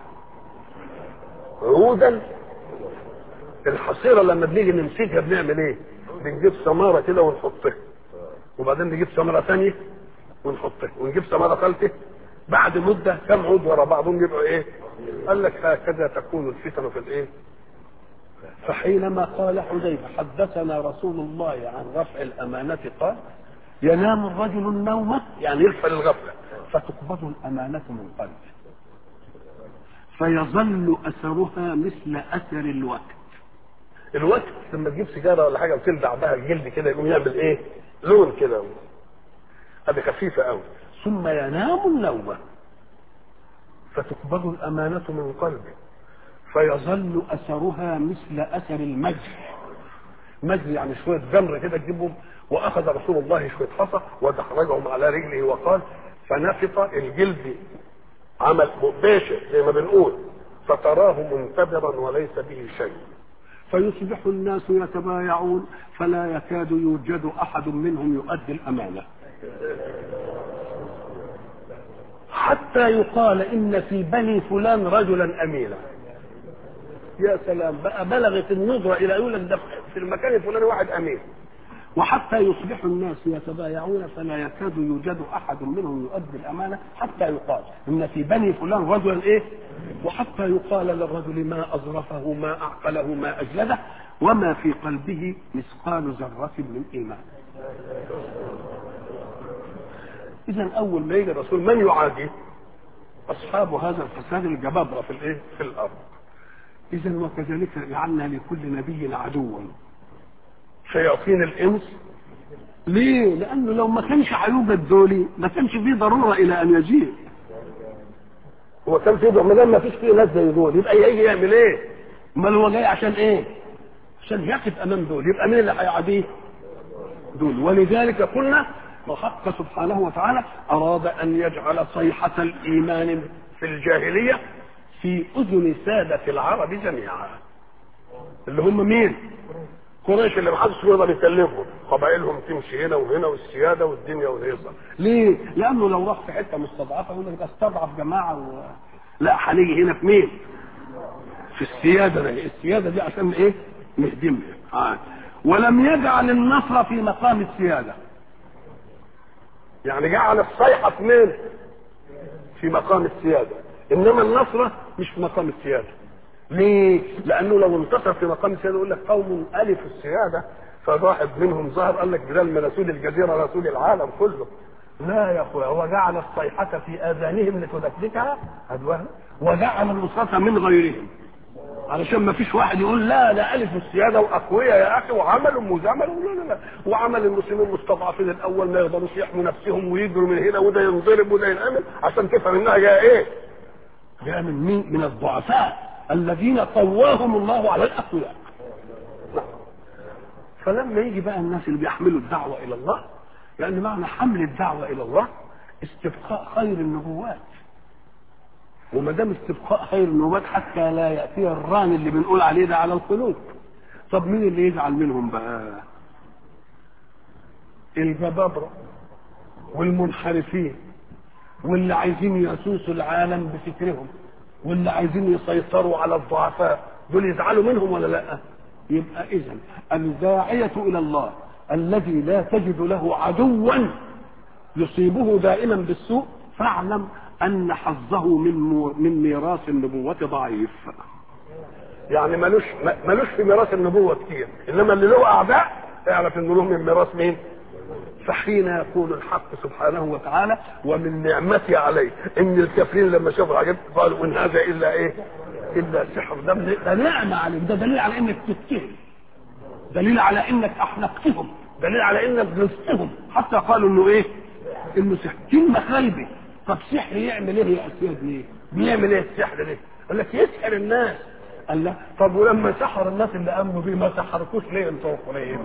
عودا الحصيرة لما بنيجي نمسكها بنعمل ايه بنجيب سمارة كده ونحطها وبعدين نجيب سمارة ثانية ونحطها ونجيب سمارة ثالثة بعد مدة كم عود ورا بعضهم يبقوا ايه قال لك هكذا تكون الفتن في الايه فحينما قال حذيفة حدثنا رسول الله عن رفع الأمانة قال ينام الرجل النوم يعني يغفل الغفلة فتقبض الأمانة من قلبه فيظل أثرها مثل أثر الوقت الوقت لما تجيب سيجارة ولا حاجة وتلدع بها الجلد كده يقوم يعمل ايه لون كده هذه خفيفة قوي ثم ينام النوم فتقبض الأمانة من قلبه فيظل اثرها مثل اثر المجر مجر يعني شويه جمر كده تجيبهم واخذ رسول الله شويه حصى ودحرجهم على رجله وقال فنفط الجلد عمل باشر زي ما بنقول فتراه منتبرا وليس به شيء فيصبح الناس يتبايعون فلا يكاد يوجد احد منهم يؤدي الامانه حتى يقال ان في بني فلان رجلا امينا يا سلام بقى بلغت النظرة إلى يقول لك ده في المكان الفلاني واحد أمين وحتى يصبح الناس يتبايعون فلا يكاد يوجد أحد منهم يؤدي الأمانة حتى يقال إن في بني فلان رجلا إيه وحتى يقال للرجل ما أظرفه ما أعقله ما أجلده وما في قلبه مثقال ذرة من إيمان إذا أول ما يجي الرسول من يعادي أصحاب هذا الفساد الجبابرة في الإيه في الأرض إذا وكذلك جعلنا لكل نبي عدوا شياطين الإنس ليه؟ لأنه لو ما كانش هيوجد دولي ما كانش فيه ضرورة إلى أن يجيء هو كان فيه ما دام ما فيش فيه ناس زي دول يبقى يجي يعمل إيه؟ أمال هو جاي عشان إيه؟ عشان يقف أمام دول يبقى مين اللي هيعاديه؟ دول ولذلك قلنا وحق سبحانه وتعالى أراد أن يجعل صيحة الإيمان في الجاهلية في اذن سادة العرب جميعا اللي هم مين قريش اللي محدش يقدر يكلمهم قبائلهم تمشي هنا وهنا والسيادة والدنيا والهيصة ليه لانه لو راح في حتة مستضعفة يقول لك استضعف جماعة و... لا هنيجي هنا في مين في السيادة دي. السيادة دي عشان ايه نهدمها آه. ولم يجعل النصر في مقام السيادة يعني جعل الصيحة في مين في مقام السيادة انما النصرة مش في مقام السيادة ليه؟ لانه لو انتصر في مقام السيادة يقول لك قوم الف السيادة فواحد منهم ظهر قال لك بدل ما رسول الجزيرة رسول العالم كله لا يا اخويا هو جعل الصيحة في آذانهم لتدكدكها أدوها وجعل النصرة من غيرهم علشان ما فيش واحد يقول لا ده ألف السيادة وأقوياء يا أخي وعملوا وزملوا لا لا لا وعمل المسلمين مستضعفين الأول ما يقدروش يحموا نفسهم ويجروا من هنا وده ينضرب وده ينعمل عشان تفهم إنها جاية إيه؟ جاية من مين؟ من الضعفاء الذين قواهم الله على الأقوياء فلما يجي بقى الناس اللي بيحملوا الدعوة إلى الله لأن معنى حمل الدعوة إلى الله استبقاء خير النبوات وما دام استبقاء خير النبوات حتى لا يأتي الران اللي بنقول عليه ده على القلوب طب مين اللي يزعل منهم بقى الجبابرة والمنحرفين واللي عايزين يسوسوا العالم بفكرهم واللي عايزين يسيطروا على الضعفاء دول يزعلوا منهم ولا لا يبقى اذا الداعية الى الله الذي لا تجد له عدوا يصيبه دائما بالسوء فاعلم ان حظه من مو- من ميراث النبوة ضعيف يعني ملوش ملوش في ميراث النبوة كتير انما اللي له اعداء اعرف انه له من ميراث مين فحين يقول الحق سبحانه وتعالى ومن نعمتي عليه ان الكافرين لما شافوا العجب قالوا ان هذا الا ايه الا سحر ده, ده نعمه عليك ده دليل على انك تتهم دليل على انك احنقتهم دليل على انك غزتهم حتى قالوا انه ايه انه سحر كلمه خايبه طب سحر يعمل ايه يا اسياد ليه بيعمل ايه السحر ليه قال لك يسحر الناس قال لا طب ولما سحر الناس اللي امنوا بيه ما سحركوش ليه انتوا اخرين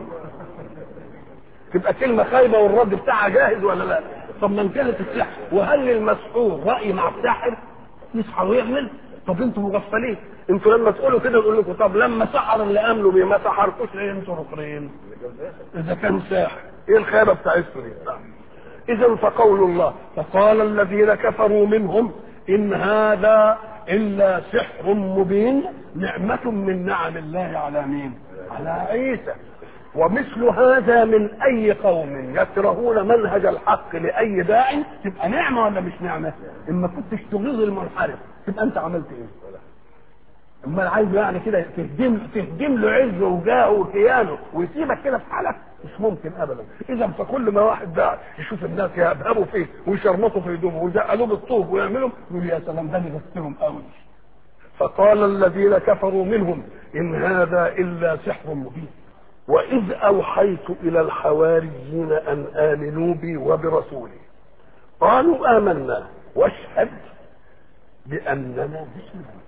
تبقى كلمة خايبة والرد بتاعها جاهز ولا لا؟ طب ما كانت السحر وهل للمسحور رأي مع الساحر يسحر ويعمل؟ طب انتوا مغفلين انتوا لما تقولوا كده نقول لكم طب لما سحر اللي امنوا بيه ما سحركوش ليه انتوا ركرين؟ اذا كان ساحر ايه الخيبة بتاعتكم دي؟ اذا فقول الله فقال الذين كفروا منهم ان هذا الا سحر مبين نعمة من نعم الله على مين؟ على عيسى ومثل هذا من اي قوم يكرهون منهج الحق لاي داع تبقى نعمه ولا مش نعمه؟ اما كنتش تغيظ المنحرف تبقى انت عملت ايه؟ اما عايز يعني كده تهدم تهدم له عزه وجاهه وكيانه ويسيبك كده في حالك مش ممكن ابدا اذا فكل ما واحد داعي يشوف الناس يهبهبوا فيه ويشرمطوا في هدومه ويزقلوه بالطوب ويعملوا يقول يا سلام ده اللي غسلهم قوي فقال الذين كفروا منهم ان هذا الا سحر مبين وإذ أوحيت إلى الحواريين أن آمنوا بي وبرسولي قالوا آمنا واشهد بأننا مسلمون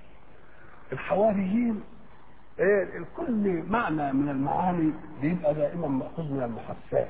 الحواريين إيه كل معنى من المعاني بيبقى دائما مأخوذ من المحسات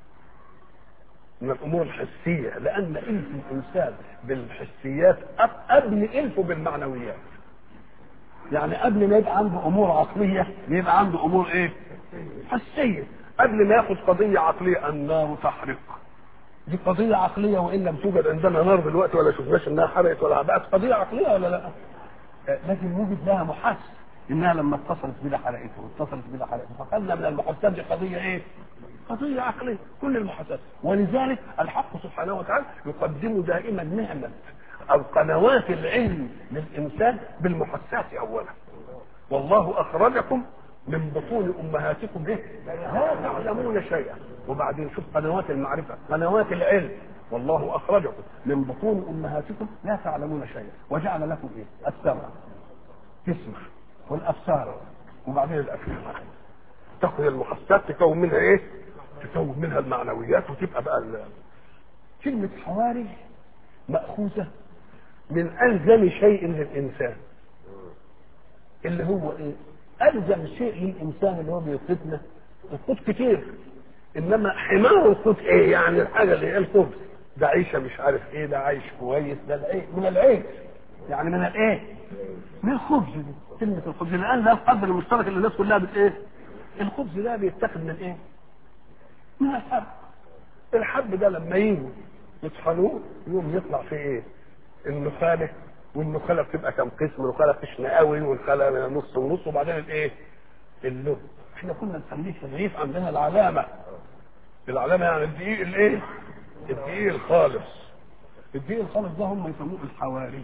من الأمور الحسية لأن إلف الإنسان بالحسيات قبل إلفه بالمعنويات يعني قبل ما يبقى عنده أمور عقلية بيبقى عنده أمور إيه؟ حسية قبل ما ياخد قضية عقلية النار تحرق دي قضية عقلية وإن لم توجد عندنا نار دلوقتي ولا شفناش إنها حرقت ولا بقت قضية عقلية ولا لا؟ لكن وجد لها محس إنها لما اتصلت بلا حرقته واتصلت بلا حرقته فخلنا من المحسات دي قضية إيه؟ قضية عقلية كل المحسات ولذلك الحق سبحانه وتعالى يقدم دائما نعمة أو قنوات العلم للإنسان بالمحسات أولا والله أخرجكم من بطون امهاتكم ايه لا تعلمون شيئا وبعدين شوف قنوات المعرفه قنوات العلم والله اخرجكم من بطون امهاتكم لا تعلمون شيئا وجعل لكم ايه السمع تسمع والابصار وبعدين الافئده تاخذ المحسات تكون منها ايه تكون منها المعنويات وتبقى بقى ال- كلمه حواري ماخوذه من الزم شيء للانسان اللي هو ايه الزم شيء للانسان اللي هو بيقودنا القوت كتير انما حمار القوت ايه يعني الحاجه اللي هي الخبز ده عيشه مش عارف ايه ده عايش كويس ده العيش من العيش يعني من الايه من الخبز دي كلمه الخبز الان ده القدر المشترك اللي الناس كلها بت ايه الخبز ده بيتاخد من ايه من الحب الحب ده لما يجوا يطحنوه يوم يطلع فيه ايه النخاله والنخاله بتبقى كم قسم النخاله قشنقاوي والنخاله نص ونص وبعدين الايه اللون احنا كنا نسميه في الريف عندنا العلامه العلامه يعني الدقيق الايه الدقيق الخالص الدقيق الخالص ده هم يسموه الحواري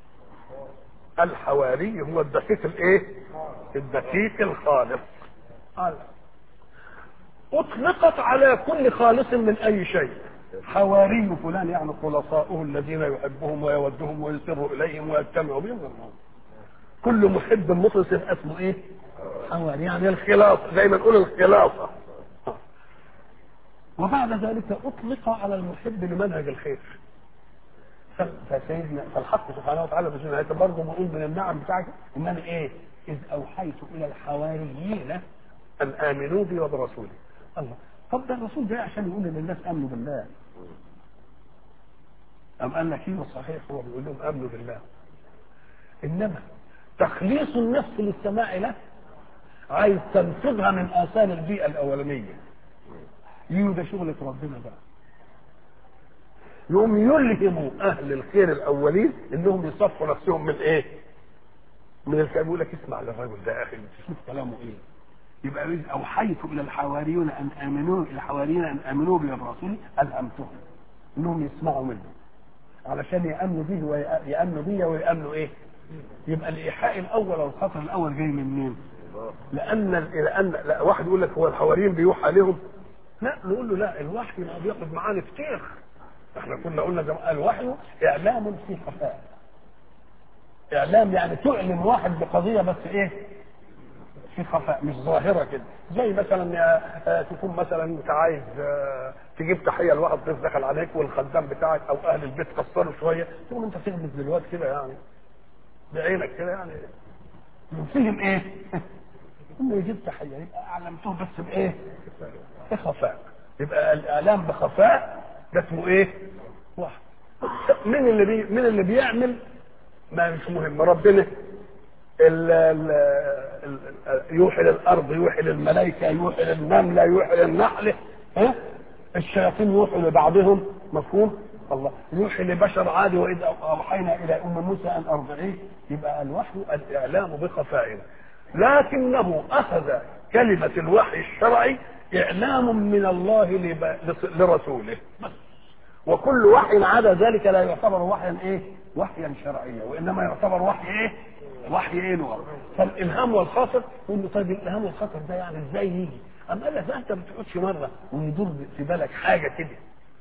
الحواري هو الدقيق الايه الدقيق الخالص قال اطلقت على كل خالص من اي شيء حواري فلان يعني خلصاؤه الذين يحبهم ويودهم ويسر اليهم ويجتمع بهم كل محب مخلص يبقى اسمه ايه؟ حواري يعني الخلاصه زي ما نقول الخلاصه وبعد ذلك اطلق على المحب لمنهج الخير فسيدنا فالحق سبحانه وتعالى بسم برضه بقول من النعم بتاعك ان انا ايه؟ اذ اوحيت الى الحواريين ان امنوا بي وبرسولي الله طب ده الرسول جاي عشان يقول للناس امنوا بالله أم قال لك ايه صحيح هو بيقول لهم امنوا بالله انما تخليص النفس للسماع له عايز تنفذها من اثار البيئه الاولانيه يقول ده شغلة ربنا بقى يقوم يلهموا اهل الخير الاولين انهم يصفوا نفسهم من ايه؟ من الكلام يقول لك اسمع للرجل ده يا اخي شوف كلامه ايه يبقى إذ اوحيت الى الحواريون ان امنوا الى الحواريين ان امنوا بي وبرسولي الهمتهم انهم يسمعوا منه علشان يامنوا به ويامنوا بي ويامنوا ايه؟ يبقى الايحاء الاول او الخطر الاول جاي من مين؟ لان لان لا واحد يقول لك هو الحواريين بيوحى لهم لا نقول له لا الوحي ما بياخد معانا كتير احنا كنا قلنا زمان الوحي اعلام في خفاء اعلام يعني تعلن واحد بقضيه بس ايه في خفاء مش ظاهره كده زي مثلا آه، تكون مثلا انت عايز آه، تجيب تحيه لواحد ضيف دخل عليك والخدام بتاعك او اهل البيت قصروا شويه تقوم انت تغمز دلوقتي كده يعني بعينك كده يعني يفهم ايه؟ انه يجيب تحيه يبقى اعلمته بس بايه؟ بخفاء يبقى الاعلام بخفاء ده اسمه ايه؟ واحد مين اللي بي مين اللي بيعمل ما مش مهم ربنا ال ال ال يوحي للارض يوحي للملائكه يوحي للنمله يوحي للنحل ها الشياطين يوحي لبعضهم مفهوم الله يوحي لبشر عادي واذا اوحينا الى ام موسى ان ارضعيه يبقى الوحي الاعلام بخفاء لكنه اخذ كلمه الوحي الشرعي اعلام من الله لب... لرسوله بس وكل وحي عدا ذلك لا يعتبر وحيا ايه وحيا شرعيا وانما يعتبر وحي ايه وحي ايه لغه فالالهام والخاطر يقول له طيب الالهام والخاطر ده يعني ازاي يجي اما قال لك لا انت ما تقعدش مره ويدور في بالك حاجه كده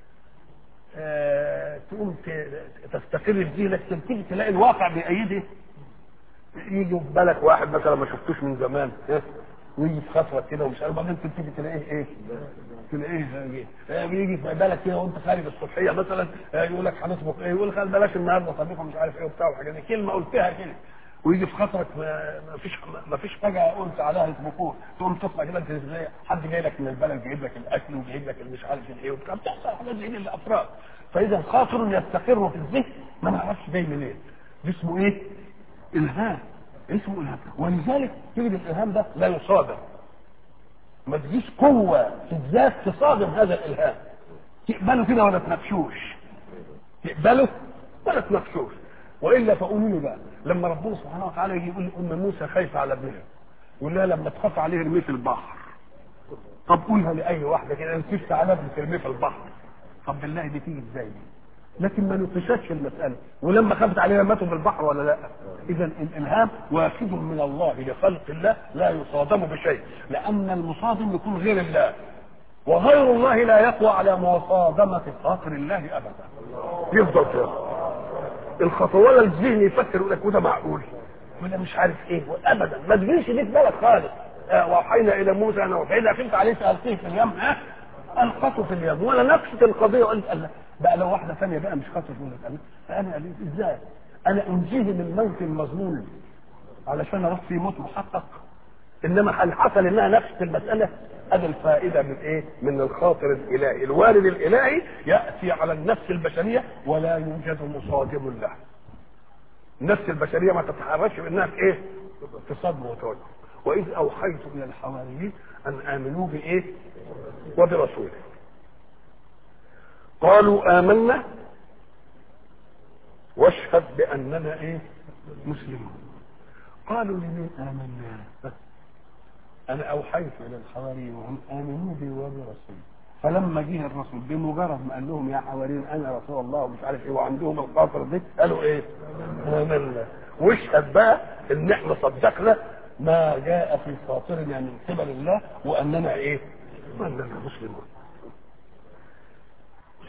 آه تقوم تستقر في ذهنك تبتدي تلاقي الواقع بيأيده يجي في بالك واحد مثلا ما شفتوش من زمان ويجي في خطوه كده ومش عارف بعدين تبتدي تلاقيه ايه تلاقيه ايه بيجي في بالك كده وانت خارج الصبحيه مثلا يقول لك هنطبخ ايه يقول لك بلاش النهارده طبيخه مش عارف ايه وبتاع وحاجات دي كلمه قلتها كده ويجي في خاطرك ما فيش ما فيش حاجه قلت عليها يطبخوها تقوم تطلع كده انت زي حد جاي لك من البلد جايب لك الاكل وجايب لك مش عارف ايه وبتاع بتحصل حاجات زي دي للافراد فاذا خاطر يستقر في الذهن ما نعرفش جاي منين ده اسمه ايه؟ الهام اسمه الهام ولذلك تجد الالهام ده لا يصادم ما تجيش قوه في الذات تصادم هذا الالهام تقبله كده ولا تناقشوش تقبله ولا تناقشوش والا فقولوا لي بقى لما ربنا سبحانه وتعالى يجي يقول لام موسى خايفه على ابنها يقول لها لما تخاف عليه ارميه في البحر طب قولها لاي واحده كده ان خفت على ابنك ارميه في البحر طب بالله دي تيجي ازاي دي لكن ما نقشتش المساله ولما خافت عليه ماتوا في البحر ولا لا اذا الالهام واخذ من الله لخلق الله لا يصادم بشيء لان المصادم يكون غير الله وغير الله لا يقوى على مصادمه خاطر الله ابدا يفضل كده الخطوات الذهن يفكر يقول لك وده معقول ولا مش عارف ايه ابدا ما تجيش دي في بالك خالص آه واوحينا الى موسى انا فاذا خفت عليه سالتيه في اليم ها القته في اليم ولا نفست القضيه وقلت الله بقى لو واحده ثانيه بقى مش خاطر ولا قال فانا قال ازاي انا انجيه من موت المظلوم علشان اروح في موت محقق انما هل حصل انها نفس المساله ادي الفائده من ايه من الخاطر الالهي الوارد الالهي ياتي على النفس البشريه ولا يوجد مصادم له النفس البشريه ما تتحركش بانها في ايه تصدم وتوجه واذ اوحيت الى الحواريين ان امنوا بايه وبرسوله قالوا آمنا واشهد بأننا إيه مسلمون قالوا لمن آمنا أنا أوحيت إلى الحواريين وهم آمنوا بي وبرسولي فلما جه الرسول بمجرد ما قال لهم يا حواريين أنا رسول الله ومش عارف إيه وعندهم الخاطر دي قالوا إيه آمنا واشهد بقى إن إحنا صدقنا ما جاء في خاطرنا من قبل الله وأننا إيه وأننا مسلمون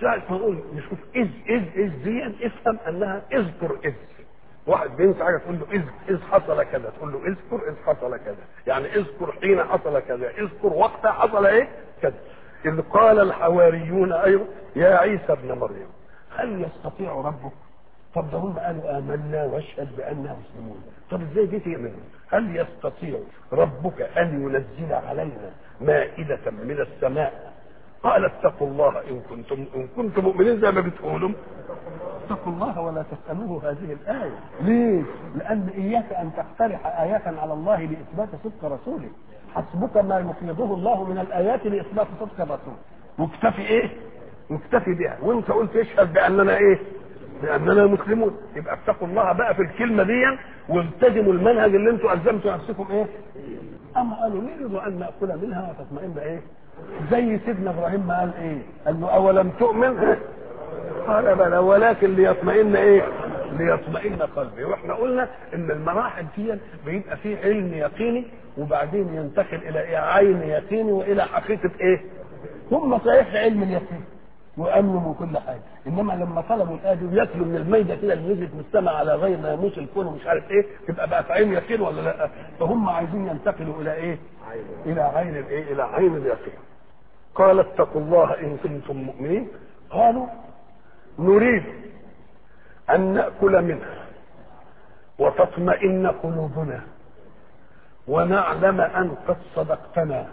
ساعة ما نقول نشوف إذ إذ إذ دي افهم أنها اذكر إذ واحد بينسى حاجة تقول له إذ إذ حصل كذا تقول له اذكر إذ حصل كذا يعني اذكر حين حصل كذا اذكر وقت حصل إيه كذا إذ قال الحواريون أيضا يا عيسى ابن مريم هل يستطيع ربك طب ده هم قالوا آمنا واشهد بأننا مسلمون طب ازاي دي تؤمن هل يستطيع ربك أن ينزل علينا مائدة من السماء قال اتقوا الله إن كنتم إن كنتم مؤمنين زي ما بتقولوا اتقوا الله ولا تسألوه هذه الآية ليه؟ لأن إياك أن تقترح آيات على الله لإثبات صدق رسوله حسبك ما يفيضه الله من الآيات لإثبات صدق الرسول واكتفي إيه؟ واكتفي بها وانت قلت اشهد بأننا إيه؟ بأننا مسلمون يبقى اتقوا الله بقى في الكلمة دي والتزموا المنهج اللي انتوا ألزمتوا نفسكم إيه؟ أما قالوا نريد أن نأكل منها وتطمئن إيه؟ زي سيدنا إبراهيم ما قال إيه؟ قال له أولم تؤمن؟ قال بلى ولكن ليطمئن ايه ليطمئن قلبي واحنا قلنا ان المراحل دي بيبقى فيه علم يقيني وبعدين ينتقل الى إيه عين يقيني والى حقيقه ايه هم صحيح علم اليقين وامنوا من كل حاجه انما لما طلبوا الادي وياكلوا من الميده كده اللي نزلت من السماء على غير ناموس الكون ومش عارف ايه تبقى بقى في عين يقين ولا لا فهم عايزين ينتقلوا الى ايه الى عين الايه الى عين اليقين قال اتقوا الله ان كنتم مؤمنين قالوا نريد أن نأكل منها وتطمئن قلوبنا ونعلم أن قد صدقتنا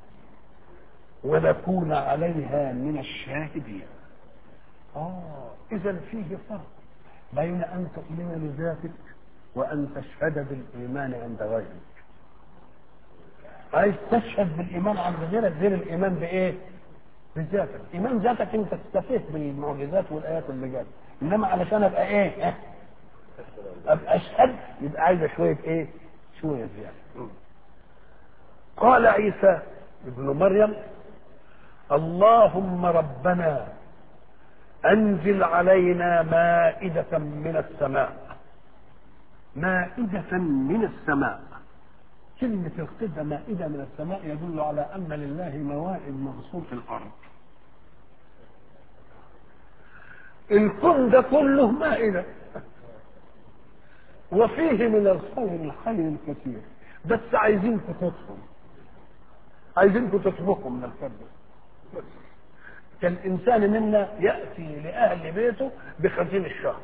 ونكون عليها من الشاهدين آه إذا فيه فرق بين أن تؤمن لذاتك وأن تشهد بالإيمان عند غيرك عايز تشهد بالإيمان عند غيرك غير الإيمان بإيه؟ بذاتك ايمان ذاتك انت تستفيد بالمعجزات والايات اللي جت انما علشان ابقى ايه اه؟ ابقى اشهد يبقى عايزه شويه ايه شويه زياده قال عيسى ابن مريم اللهم ربنا انزل علينا مائدة من السماء مائدة من السماء كلمة القدة مائدة من السماء يدل على أن لله موائد مغصوب في الأرض الكون ده كله مائدة وفيه من الخير الخير الكثير بس عايزينكم تطفوا عايزينكم تطبخوا من الخير بس كالإنسان منا يأتي لأهل بيته بخزين الشهر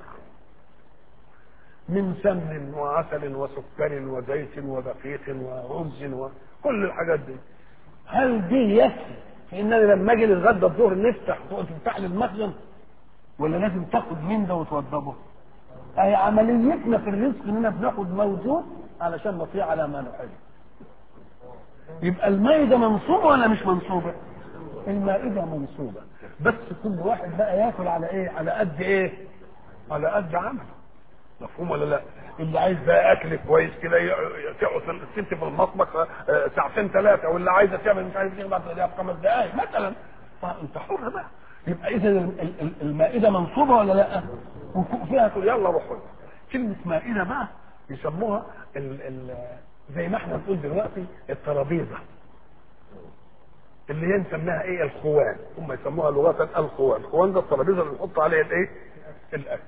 من سمن وعسل وسكر وزيت ودقيق ورز وكل الحاجات دي هل دي يكفي في اننا لما اجي نتغدى الظهر نفتح تفتح لي المخزن ولا لازم تاخد من ده وتوضبه؟ اي عمليتنا في الرزق اننا بناخد موجود علشان نطيع على ما نحب. يبقى المائدة منصوبة ولا مش منصوبة؟ المائدة منصوبة بس كل واحد بقى ياكل على ايه؟ على قد ايه؟ على قد عمله. مفهوم ولا لا؟ اللي عايز بقى اكل كويس كده تقعد الست في المطبخ ساعتين ثلاثه واللي عايزه تعمل مش عايز تغلط في خمس دقائق مثلا فانت حر بقى يبقى اذا المائده منصوبه ولا لا؟ وفيها تقول يلا روحوا كلمه مائده بقى يسموها ال ال زي ما احنا بنقول دلوقتي الترابيزه اللي هي نسميها ايه الخوان هم يسموها لغه الخوان الخوان ده الترابيزه اللي نحط عليها الايه الاكل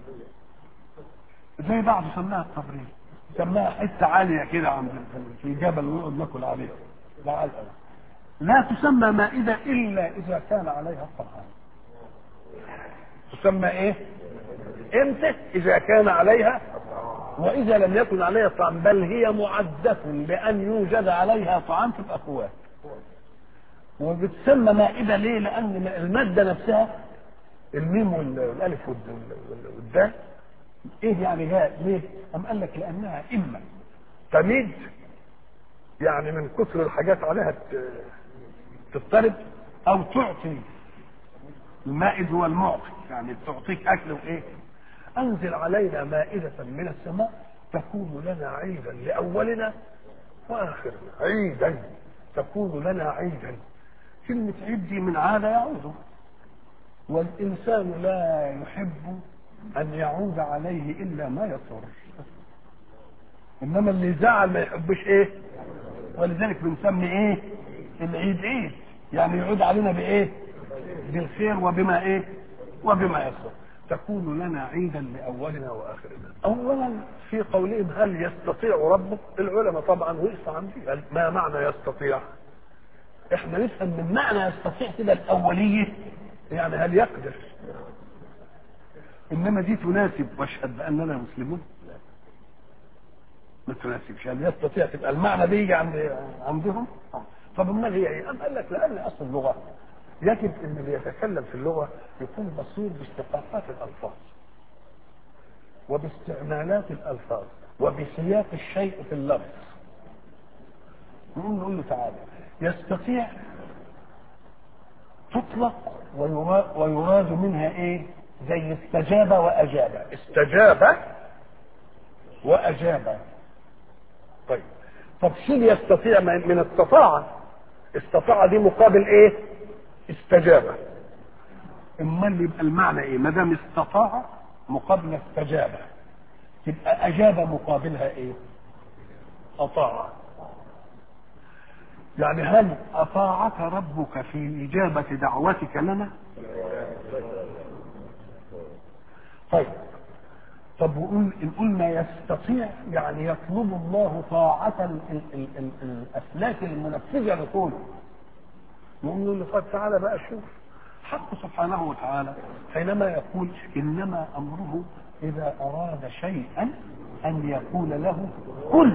زي بعض سماها التبريد سماها حته عاليه كده عند في الجبل ويقعد ناكل عليها لا لا تسمى مائده الا اذا كان عليها الطعام تسمى ايه امتى اذا كان عليها واذا لم يكن عليها طعام بل هي معده لان يوجد عليها طعام تبقى قوات وبتسمى مائده ليه لان الماده نفسها الميم والالف والدال ايه يعني جاء ليه؟ أم قال لك لأنها إما تميد يعني من كثر الحاجات عليها تضطرب أو تعطي المائد هو المعطي يعني تعطيك أكل وإيه؟ أنزل علينا مائدة من السماء تكون لنا عيدا لأولنا وآخرنا عيدا تكون لنا عيدا كلمة عيد دي من عادة يعود والإنسان لا يحب أن يعود عليه إلا ما يضر إنما اللي يزعل ما يحبش إيه ولذلك بنسمي إيه العيد عيد يعني يعود علينا بإيه بالخير وبما ايه وبما يسر تكون لنا عيدا لاولنا واخرنا اولا في قولهم هل يستطيع ربك العلماء طبعا وقفوا عن دي قال ما معنى يستطيع احنا نفهم من معنى يستطيع كده الاوليه يعني هل يقدر انما دي تناسب واشهد باننا مسلمون ما تناسبش هل يستطيع تبقى المعنى بيجي عند عندهم طب امال هي ايه؟ قال لك لان اصل اللغه يجب ان اللي يتكلم في اللغه يكون بصير باستقاقات الالفاظ وباستعمالات الالفاظ وبسياق الشيء في اللفظ نقول نقول له تعالى يستطيع تطلق ويراد, ويراد منها ايه زي استجاب واجاب استجاب واجاب طيب طب شيل يستطيع من استطاع استطاع دي مقابل ايه استجاب امال يبقى المعنى ايه ما دام استطاع مقابل استجاب تبقى اجاب مقابلها ايه اطاع يعني هل اطاعك ربك في اجابه دعوتك لنا طيب طب وقول ان قلنا يستطيع يعني يطلب الله طاعة ال ال ال ال الأفلاك المنفذة لقوله نقول له طيب تعالى بقى شوف حق سبحانه وتعالى حينما يقول إنما أمره إذا أراد شيئا أن يقول له كن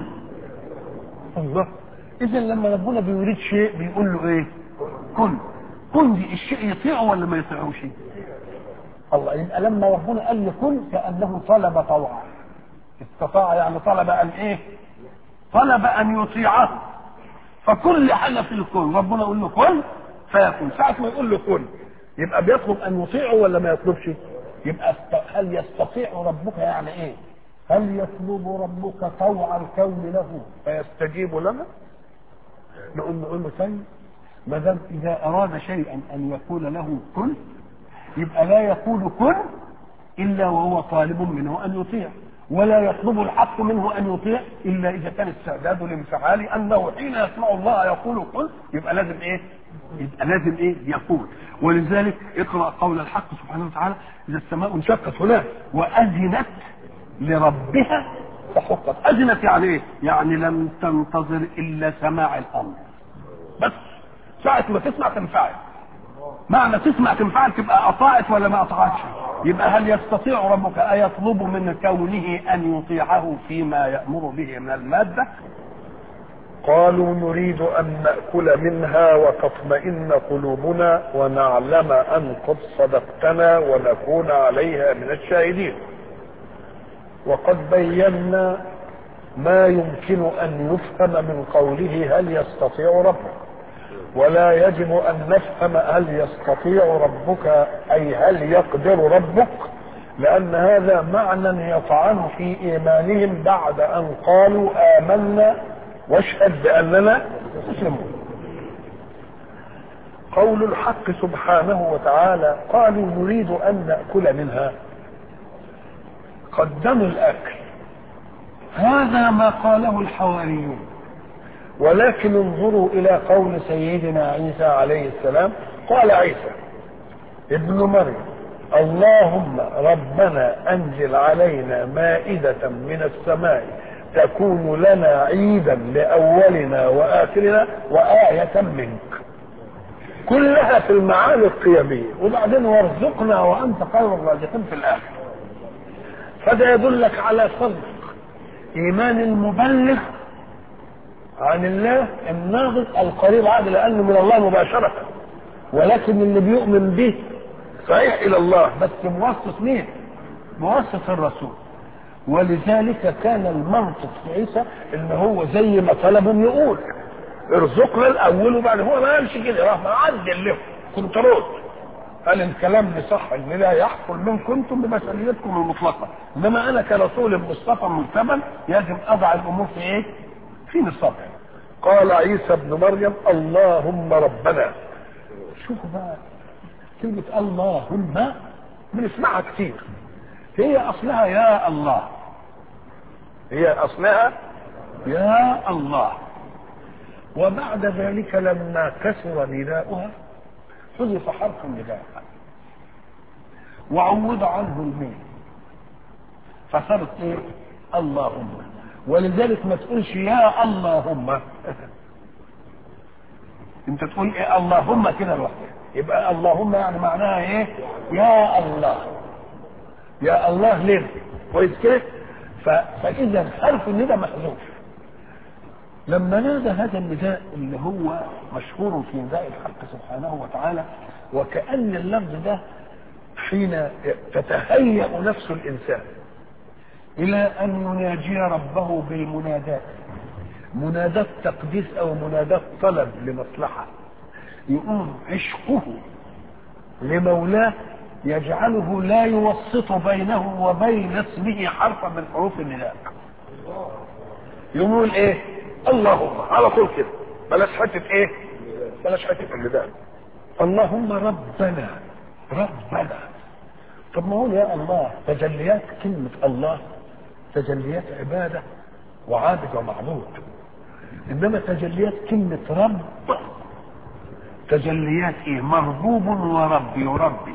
الله إذا لما ربنا بيريد شيء بيقول له إيه؟ كن كن دي الشيء يطيعه ولا ما يطيعوش؟ الله يبقى لما ربنا قال له كن كانه طلب طوعا استطاع يعني طلب ان ايه طلب ان يطيعه فكل حاجه في الكون ربنا يقول له كن فيكون ساعه ما يقول له كن يبقى بيطلب ان يطيعه ولا ما يطلبش يبقى هل يستطيع ربك يعني ايه هل يطلب ربك طوع الكون له فيستجيب لنا نقول نقول له طيب ما دام اذا اراد شيئا ان يقول له كن يبقى لا يقول كن الا وهو طالب منه ان يطيع ولا يطلب الحق منه ان يطيع الا اذا كان استعداده لانفعال انه حين يسمع الله يقول كن يبقى لازم ايه؟ يبقى لازم ايه؟ يقول ولذلك اقرا قول الحق سبحانه وتعالى اذا السماء انشقت هناك واذنت لربها فحقت اذنت يعني ايه؟ يعني لم تنتظر الا سماع الامر بس ساعة ما تسمع تنفعل معنى تسمع تنفعل تبقى اطاعت ولا ما اطاعتش يبقى هل يستطيع ربك ان يطلب من كونه ان يطيعه فيما يامر به من الماده قالوا نريد ان ناكل منها وتطمئن قلوبنا ونعلم ان قد صدقتنا ونكون عليها من الشاهدين وقد بينا ما يمكن ان يفهم من قوله هل يستطيع ربك ولا يجب ان نفهم هل يستطيع ربك اي هل يقدر ربك لان هذا معنى يطعن في ايمانهم بعد ان قالوا امنا واشهد باننا مسلمون قول الحق سبحانه وتعالى قالوا نريد ان ناكل منها قدموا الاكل هذا ما قاله الحواريون ولكن انظروا الى قول سيدنا عيسى عليه السلام قال عيسى ابن مريم اللهم ربنا انزل علينا مائدة من السماء تكون لنا عيدا لاولنا واخرنا وآية منك كلها في المعاني القيمية وبعدين وارزقنا وانت خير الرازقين في الاخر فده يدلك على صدق ايمان المبلغ عن الله الناطق القريب عاد لانه من الله مباشره ولكن اللي بيؤمن به صحيح الى الله بس موسط مين؟ موسط الرسول ولذلك كان المنطق في عيسى ان هو زي ما طلب يقول ارزقنا الاول وبعد هو ما قالش كده راح معدل له كنترول قال الكلام صح ان لا يحصل من كنتم بمسؤوليتكم المطلقه انما انا كرسول مصطفى ملتمن يجب اضع الامور في ايه؟ في نصابها قال عيسى ابن مريم اللهم ربنا شوفوا بقى كلمة اللهم بنسمعها كتير هي أصلها يا الله هي اصلها يا الله وبعد ذلك لما كسر نداؤها حذف حرف النداء وعوض عنه الميم فصارت ايه اللهم ولذلك ما تقولش يا اللهم انت تقول ايه اللهم كده لوحدك يبقى اللهم يعني معناها ايه يا الله يا الله ليه كويس كده ف- فاذا حرف النداء محذوف لما نادى هذا النداء اللي هو مشهور في نداء الحق سبحانه وتعالى وكأن اللفظ ده حين تتهيأ نفس الإنسان إلى أن يناجي ربه بالمناداة مناداة تقديس أو مناداة طلب لمصلحة يقوم عشقه لمولاه يجعله لا يوسط بينه وبين اسمه حرفا من حروف النداء يقول ايه اللهم على طول كده بلاش حته ايه بلاش حته النداء اللهم ربنا ربنا طب ما هو يا الله تجليات كلمة الله تجليات عبادة وعابد ومعبود إنما تجليات كلمة رب تجليات إيه مربوب ورب يربي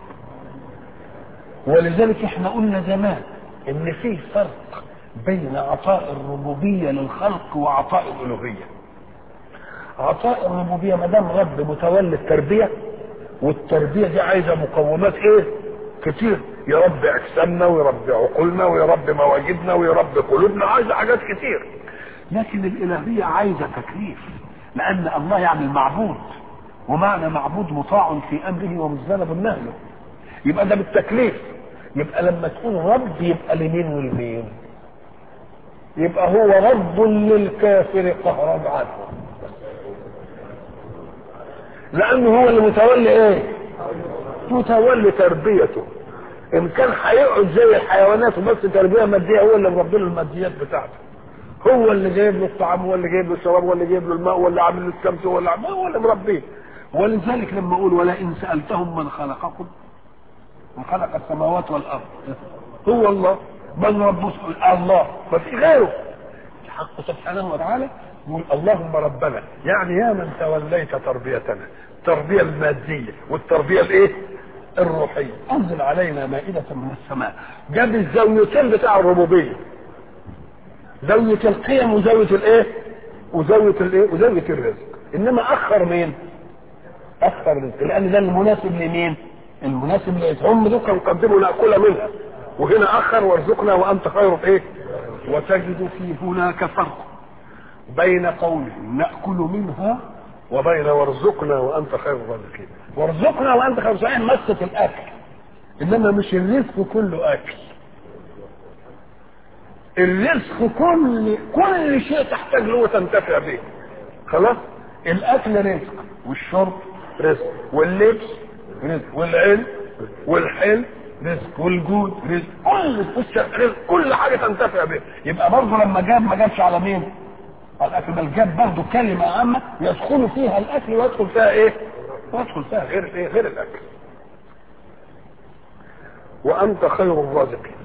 ولذلك احنا قلنا زمان ان في فرق بين عطاء الربوبيه للخلق وعطاء الالوهيه عطاء الربوبيه ما دام رب متولي التربيه والتربيه دي عايزه مقومات ايه كتير يربي اجسامنا ويربي عقولنا ويربي مواجدنا ويربي قلوبنا عايزه حاجات كتير لكن الالهيه عايزه تكليف لان الله يعني المعبود ومعنى معبود مطاع في امره ومجتنب نهيه يبقى ده بالتكليف يبقى لما تقول رب يبقى لمين والمين يبقى هو رب للكافر قهرا عنه لانه هو اللي متولي ايه متولي تربيته ان كان هيقعد زي الحيوانات وبس تربيه ماديه هو اللي مربي له الماديات بتاعته هو اللي جايب له الطعام هو اللي جايب له الشراب هو اللي جايب له الماء هو اللي عامل له الشمس هو اللي عامل هو اللي مربيه ولذلك لما اقول ولئن سالتهم من خلقكم وخلق السماوات والارض هو الله من رب الله ما في غيره الحق سبحانه وتعالى يقول اللهم ربنا يعني يا من توليت تربيتنا التربيه الماديه والتربيه الايه الروحيه انزل علينا مائده من السماء جاب الزاويتين بتاع الربوبيه زاويه القيم وزاويه الايه وزاويه الايه وزاويه الرزق انما اخر مين اخر الرزق لان ده المناسب لمين المناسب لهم دول كانوا قدموا ناكل منها وهنا اخر وارزقنا وانت خير ايه وتجد في هناك فرق بين قوله ناكل منها وبين وارزقنا وانت خير الرازقين وارزقنا وانت خير الرازقين مسه الاكل انما مش الرزق كله اكل الرزق كل كل شيء تحتاج له وتنتفع به خلاص الاكل رزق والشرب رزق واللبس رزق والعلم والحلم رزق والجود رزق كل رزق كل حاجه تنتفع بها يبقى برضه لما جاب ما جابش على مين؟ على الاكل بل جاب برضه كلمه عامه يدخل فيها الاكل ويدخل فيها ايه؟ ويدخل فيها غير ايه؟ غير الاكل وانت خير الرازقين